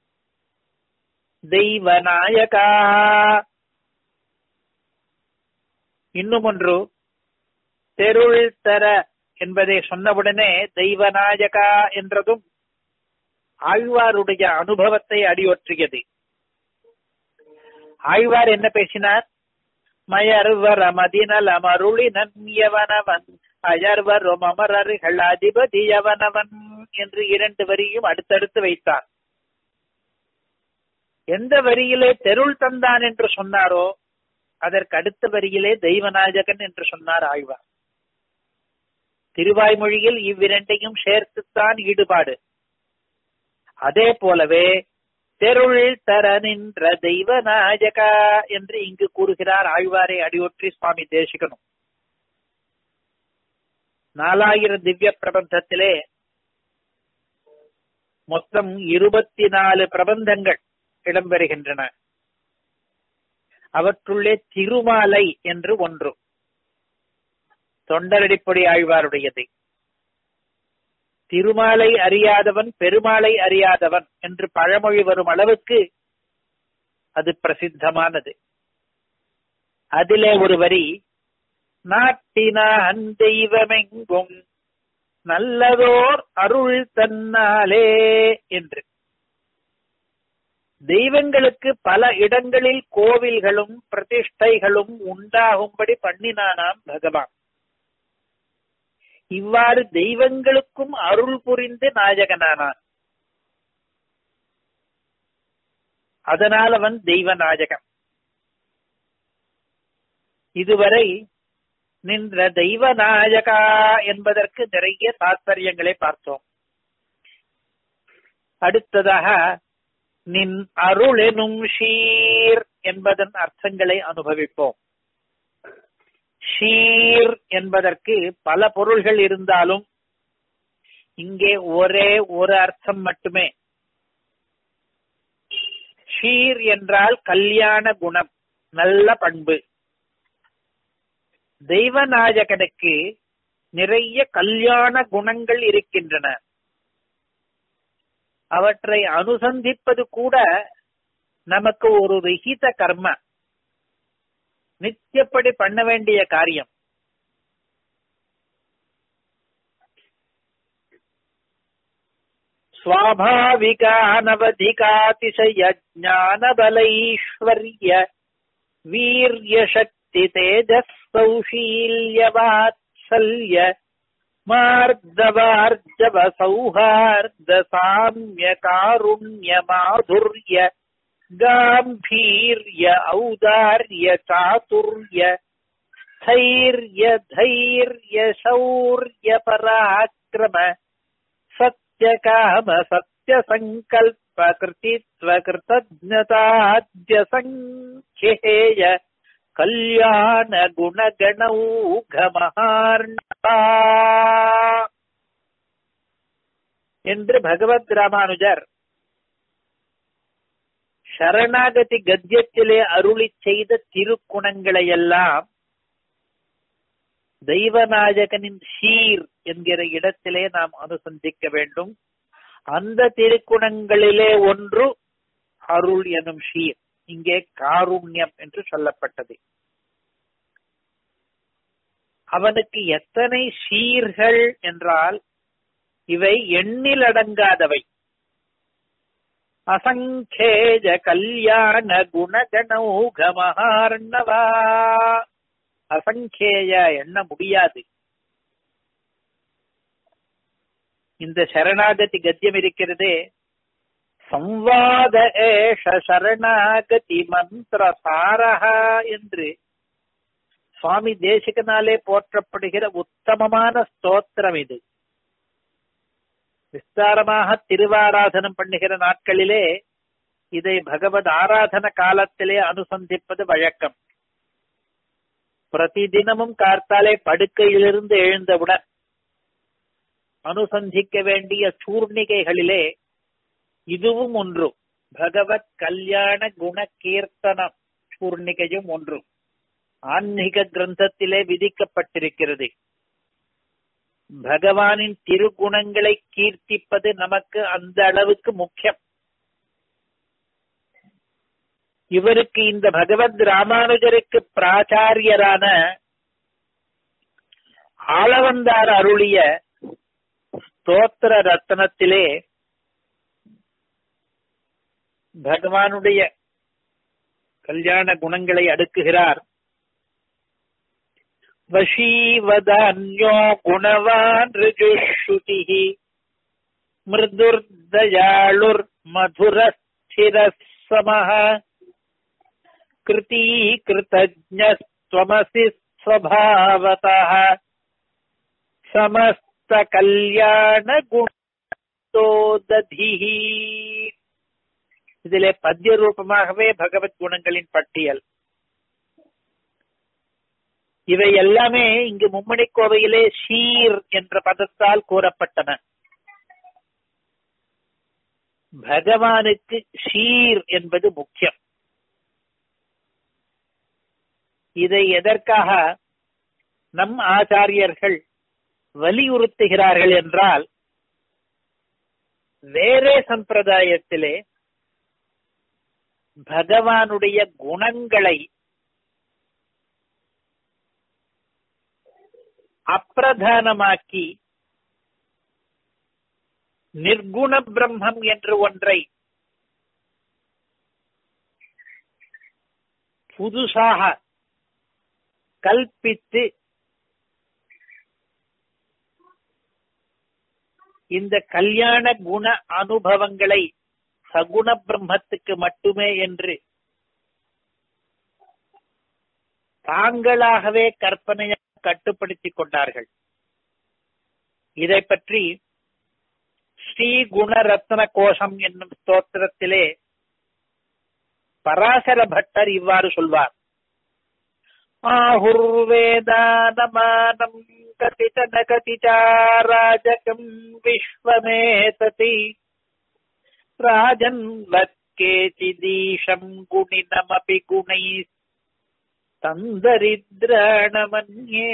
தெய்வநாயகா இன்னும் ஒன்று தெருள் தர என்பதை சொன்னவுடனே தெய்வநாயகா என்றதும் ஆழ்வாருடைய அனுபவத்தை அடியொற்றியது ஆழ்வார் என்ன பேசினார் மயர்வர் மதினல் அமருளி நன்யவனவன் அயர்வரும் அமரர்கள் அதிபதியவனவன் என்று இரண்டு வரியும் அடுத்தடுத்து வைத்தார் எந்த வரியிலே தெருள் தந்தான் என்று சொன்னாரோ அதற்கு அடுத்த வரியிலே தெய்வநாயகன் என்று சொன்னார் ஆழ்வார் திருவாய்மொழியில் இவ்விரண்டையும் சேர்த்துத்தான் ஈடுபாடு அதே போலவே தெருள் தர நின்ற தெய்வநாயகா என்று இங்கு கூறுகிறார் ஆழ்வாரை அடியொற்றி சுவாமி தேசிகனும் நாலாயிரம் திவ்ய பிரபந்தத்திலே மொத்தம் இருபத்தி நாலு பிரபந்தங்கள் இடம்பெறுகின்றன அவற்றுள்ளே திருமாலை என்று ஒன்று தொண்டரடிப்பொடி ஆழ்வாருடையது திருமாலை அறியாதவன் பெருமாளை அறியாதவன் என்று பழமொழி வரும் அளவுக்கு அது பிரசித்தமானது அதிலே ஒரு வரி நாட்டினான் தெய்வமெங்கும் நல்லதோர் அருள் தன்னாலே என்று தெய்வங்களுக்கு பல இடங்களில் கோவில்களும் பிரதிஷ்டைகளும் உண்டாகும்படி பண்ணினானாம் பகவான் இவ்வாறு தெய்வங்களுக்கும் அருள் புரிந்து நாயகனானான் அதனால் அவன் தெய்வ நாயகன் இதுவரை நின்ற தெய்வ நாயகா என்பதற்கு நிறைய தாத்பரியங்களை பார்த்தோம் அடுத்ததாக நின் அருளெனும் ஷீர் என்பதன் அர்த்தங்களை அனுபவிப்போம் ஷீர் என்பதற்கு பல பொருள்கள் இருந்தாலும் இங்கே ஒரே ஒரு அர்த்தம் மட்டுமே ஷீர் என்றால் கல்யாண குணம் நல்ல பண்பு தெய்வநாயகனுக்கு நிறைய கல்யாண குணங்கள் இருக்கின்றன அவற்றை அனுசந்திப்பது கூட நமக்கு ஒரு விகித கர்ம நித்தியப்படி பண்ண வேண்டிய காரியம் स्वाभाविकानवधिकातिशय ज्ञानबलैश्वर्य वीर्यशक्ति तेजः सौशील्यवात्सल्य मार्दवार्जव सौहार्द साम्य कारुण्य माधुर्य गाम्भीर्य औदार्य चातुर्य स्थैर्य धैर्य शौर्य पराक्रम सत्य काम सत्य संकल्प कृतित्व कृतज्ञताद्य संख्येय கல்யாண குணகணௌகமஹார்ணா என்று பகவத் ராமானுஜர் சரணாகதி கத்தியத்திலே அருளி செய்த திருக்குணங்களை எல்லாம் தெய்வநாயகனின் சீர் என்கிற இடத்திலே நாம் அனுசந்திக்க வேண்டும் அந்த திருக்குணங்களிலே ஒன்று அருள் எனும் ஷீர் இங்கே காருண்யம் என்று சொல்லப்பட்டது அவனுக்கு எத்தனை சீர்கள் என்றால் இவை எண்ணில் அடங்காதவை அசங்கேஜ கல்யாண குணகணௌக மகார்ணவா அசங்கேய எண்ண முடியாது இந்த சரணாகதி கத்தியம் இருக்கிறதே சம்வாத ஏஷ சரணாகதி மந்திர சாரஹா என்று சுவாமி தேசிகனாலே போற்றப்படுகிற உத்தமமான ஸ்தோத்திரம் இது விஸ்தாரமாக திருவாராதனம் பண்ணுகிற நாட்களிலே இதை பகவத் ஆராதன காலத்திலே அனுசந்திப்பது வழக்கம் பிரதிதினமும் கார்த்தாலே படுக்கையிலிருந்து எழுந்தவுடன் அனுசந்திக்க வேண்டிய சூர்ணிகைகளிலே இதுவும் ஒன்று பகவத் கல்யாண குண கீர்த்தனம் சூர்ணிகையும் ஒன்று ஆன்மீக கிரந்தத்திலே விதிக்கப்பட்டிருக்கிறது பகவானின் திருகுணங்களை கீர்த்திப்பது நமக்கு அந்த அளவுக்கு முக்கியம் இவருக்கு இந்த பகவத் ராமானுஜருக்கு பிராச்சாரியரான ஆளவந்தார் அருளிய ஸ்தோத்திர ரத்னத்திலே பகவானுடைய கல்யாண குணங்களை அடுக்குகிறார் வசீவதான்யோ குணவான் ரிஜுஷுதி மிருதுர்தயாளுர் மதுரஸ்திரசமः कृतीकृतज्ञस्त्वमसि स्वभावतः समस्तकल्याणगुणोदधिः இதிலே பத்திய ரூபமாகவே பகவத் குணங்களின் பட்டியல் இவை எல்லாமே இங்கு மும்மணி கோவையிலே ஷீர் என்ற பதத்தால் கூறப்பட்டன பகவானுக்கு ஷீர் என்பது முக்கியம் இதை எதற்காக நம் ஆச்சாரியர்கள் வலியுறுத்துகிறார்கள் என்றால் வேறே சம்பிரதாயத்திலே பகவானுடைய குணங்களை அப்பிரதானமாக்கி நிர்குண பிரம்மம் என்று ஒன்றை புதுசாக கல்பித்து இந்த கல்யாண குண அனுபவங்களை சகுண பிரம்மத்துக்கு மட்டுமே என்று தாங்களாகவே கற்பனையாக கட்டுப்படுத்திக் கொண்டார்கள் இதை பற்றி ஸ்ரீ குணரத்ன கோஷம் என்னும் ஸ்தோத்திரத்திலே பராசர பட்டர் இவ்வாறு சொல்வார் ஆஹுர்வேதானமானம் கதிதன கதிச்சாராஜகம் விஸ்வமேததி ராஜன் கேச்சிதீஷம் குணினமபி குணை தந்தரித்ராணமன்யே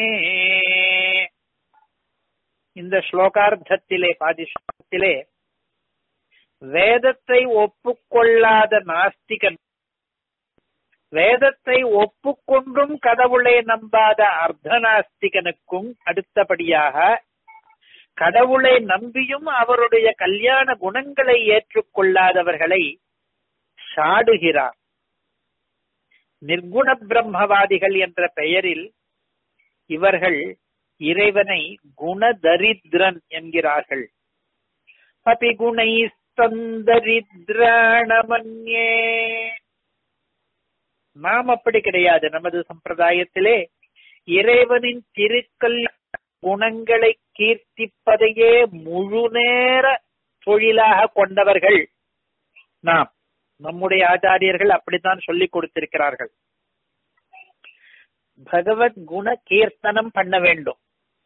இந்த ஸ்லோகார்த்தத்திலே பாதிஷ்டத்திலே வேதத்தை ஒப்புக்கொள்ளாத நாஸ்திகன் வேதத்தை ஒப்புக்கொண்டும் கடவுளை நம்பாத அர்த்தநாஸ்திகனுக்கும் அடுத்தபடியாக கடவுளை நம்பியும் அவருடைய கல்யாண குணங்களை ஏற்றுக்கொள்ளாதவர்களை சாடுகிறார் நிர்குண பிரம்மவாதிகள் என்ற பெயரில் இவர்கள் இறைவனை குணதரித்ரன் என்கிறார்கள் அபி குணை தந்தரித்ராணமன்யே நாம் அப்படி கிடையாது நமது சம்பிரதாயத்திலே இறைவனின் திருக்கல் குணங்களை கீர்த்திப்பதையே முழு நேர தொழிலாக கொண்டவர்கள் நாம் நம்முடைய ஆச்சாரியர்கள் அப்படித்தான் சொல்லிக் கொடுத்திருக்கிறார்கள் பகவத் குண கீர்த்தனம் பண்ண வேண்டும்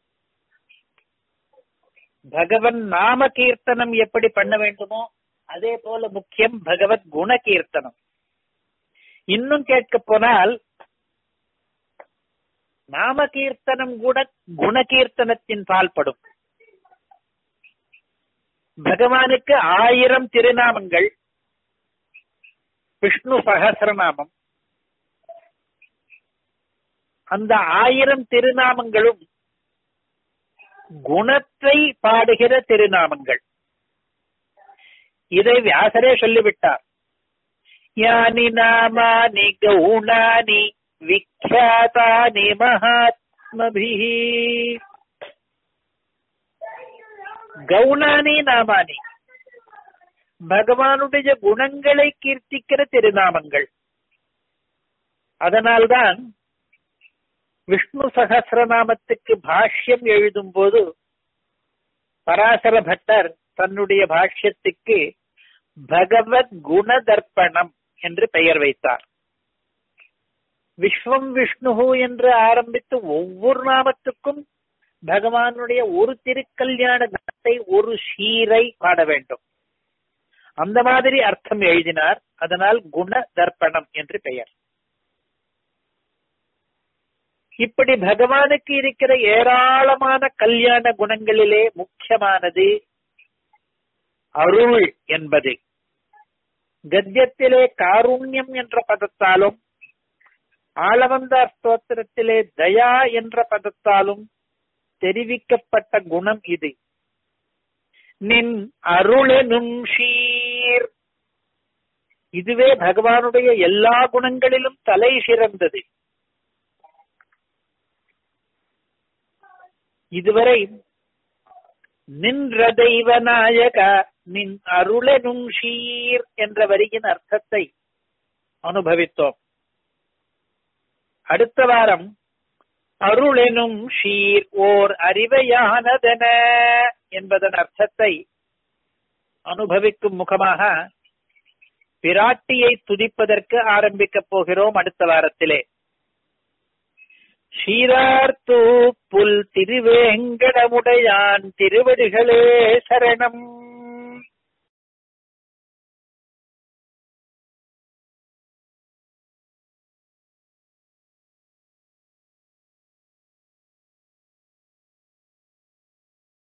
பகவன் நாம கீர்த்தனம் எப்படி பண்ண வேண்டுமோ அதே போல முக்கியம் பகவத் குண கீர்த்தனம் இன்னும் கேட்க போனால் நாம கீர்த்தனம் கூட குணகீர்த்தனத்தின் பால்படும் பகவானுக்கு ஆயிரம் திருநாமங்கள் விஷ்ணு சகசிரநாமம் அந்த ஆயிரம் திருநாமங்களும் குணத்தை பாடுகிற திருநாமங்கள் இதை வியாசரே சொல்லிவிட்டார் யானி நாமானி கௌணானி விக்யாதானி மகாத்மபிஹி கௌணானி நாமானி பகவானுடைய குணங்களை கீர்த்திக்கிற திருநாமங்கள் அதனால்தான் விஷ்ணு சகசிரநாமத்துக்கு பாஷ்யம் எழுதும் போது பராசர பட்டர் தன்னுடைய பாஷ்யத்துக்கு பகவத் குணதர்ப்பணம் என்று பெயர் வைத்தார் விஸ்வம் விஷ்ணு என்று ஆரம்பித்து ஒவ்வொரு நாமத்துக்கும் பகவானுடைய ஒரு திருக்கல்யாண குணத்தை ஒரு சீரை பாட வேண்டும் அந்த மாதிரி அர்த்தம் எழுதினார் அதனால் குண தர்ப்பணம் என்று பெயர் இப்படி பகவானுக்கு இருக்கிற ஏராளமான கல்யாண குணங்களிலே முக்கியமானது அருள் என்பது கத்தியத்திலே காருண்யம் என்ற பதத்தாலும் ஆளவந்த ஸ்தோத்திரத்திலே தயா என்ற பதத்தாலும் தெரிவிக்கப்பட்ட குணம் இது நின் அருளெனும் ஷீர் இதுவே பகவானுடைய எல்லா குணங்களிலும் தலை சிறந்தது இதுவரை நின்ற தெய்வ நாயக நின் அருளெனும் ஷீர் என்ற வரியின் அர்த்தத்தை அனுபவித்தோம் அடுத்த வாரம் அருளெனும் ஷீர் ஓர் அறிவையானதென என்பதன் அர்த்தத்தை அனுபவிக்கும் முகமாக பிராட்டியை துதிப்பதற்கு ஆரம்பிக்கப் போகிறோம் அடுத்த வாரத்திலே சீரார்த்தூ புல் திருவேங்கடமுடையான் திருவடிகளே சரணம்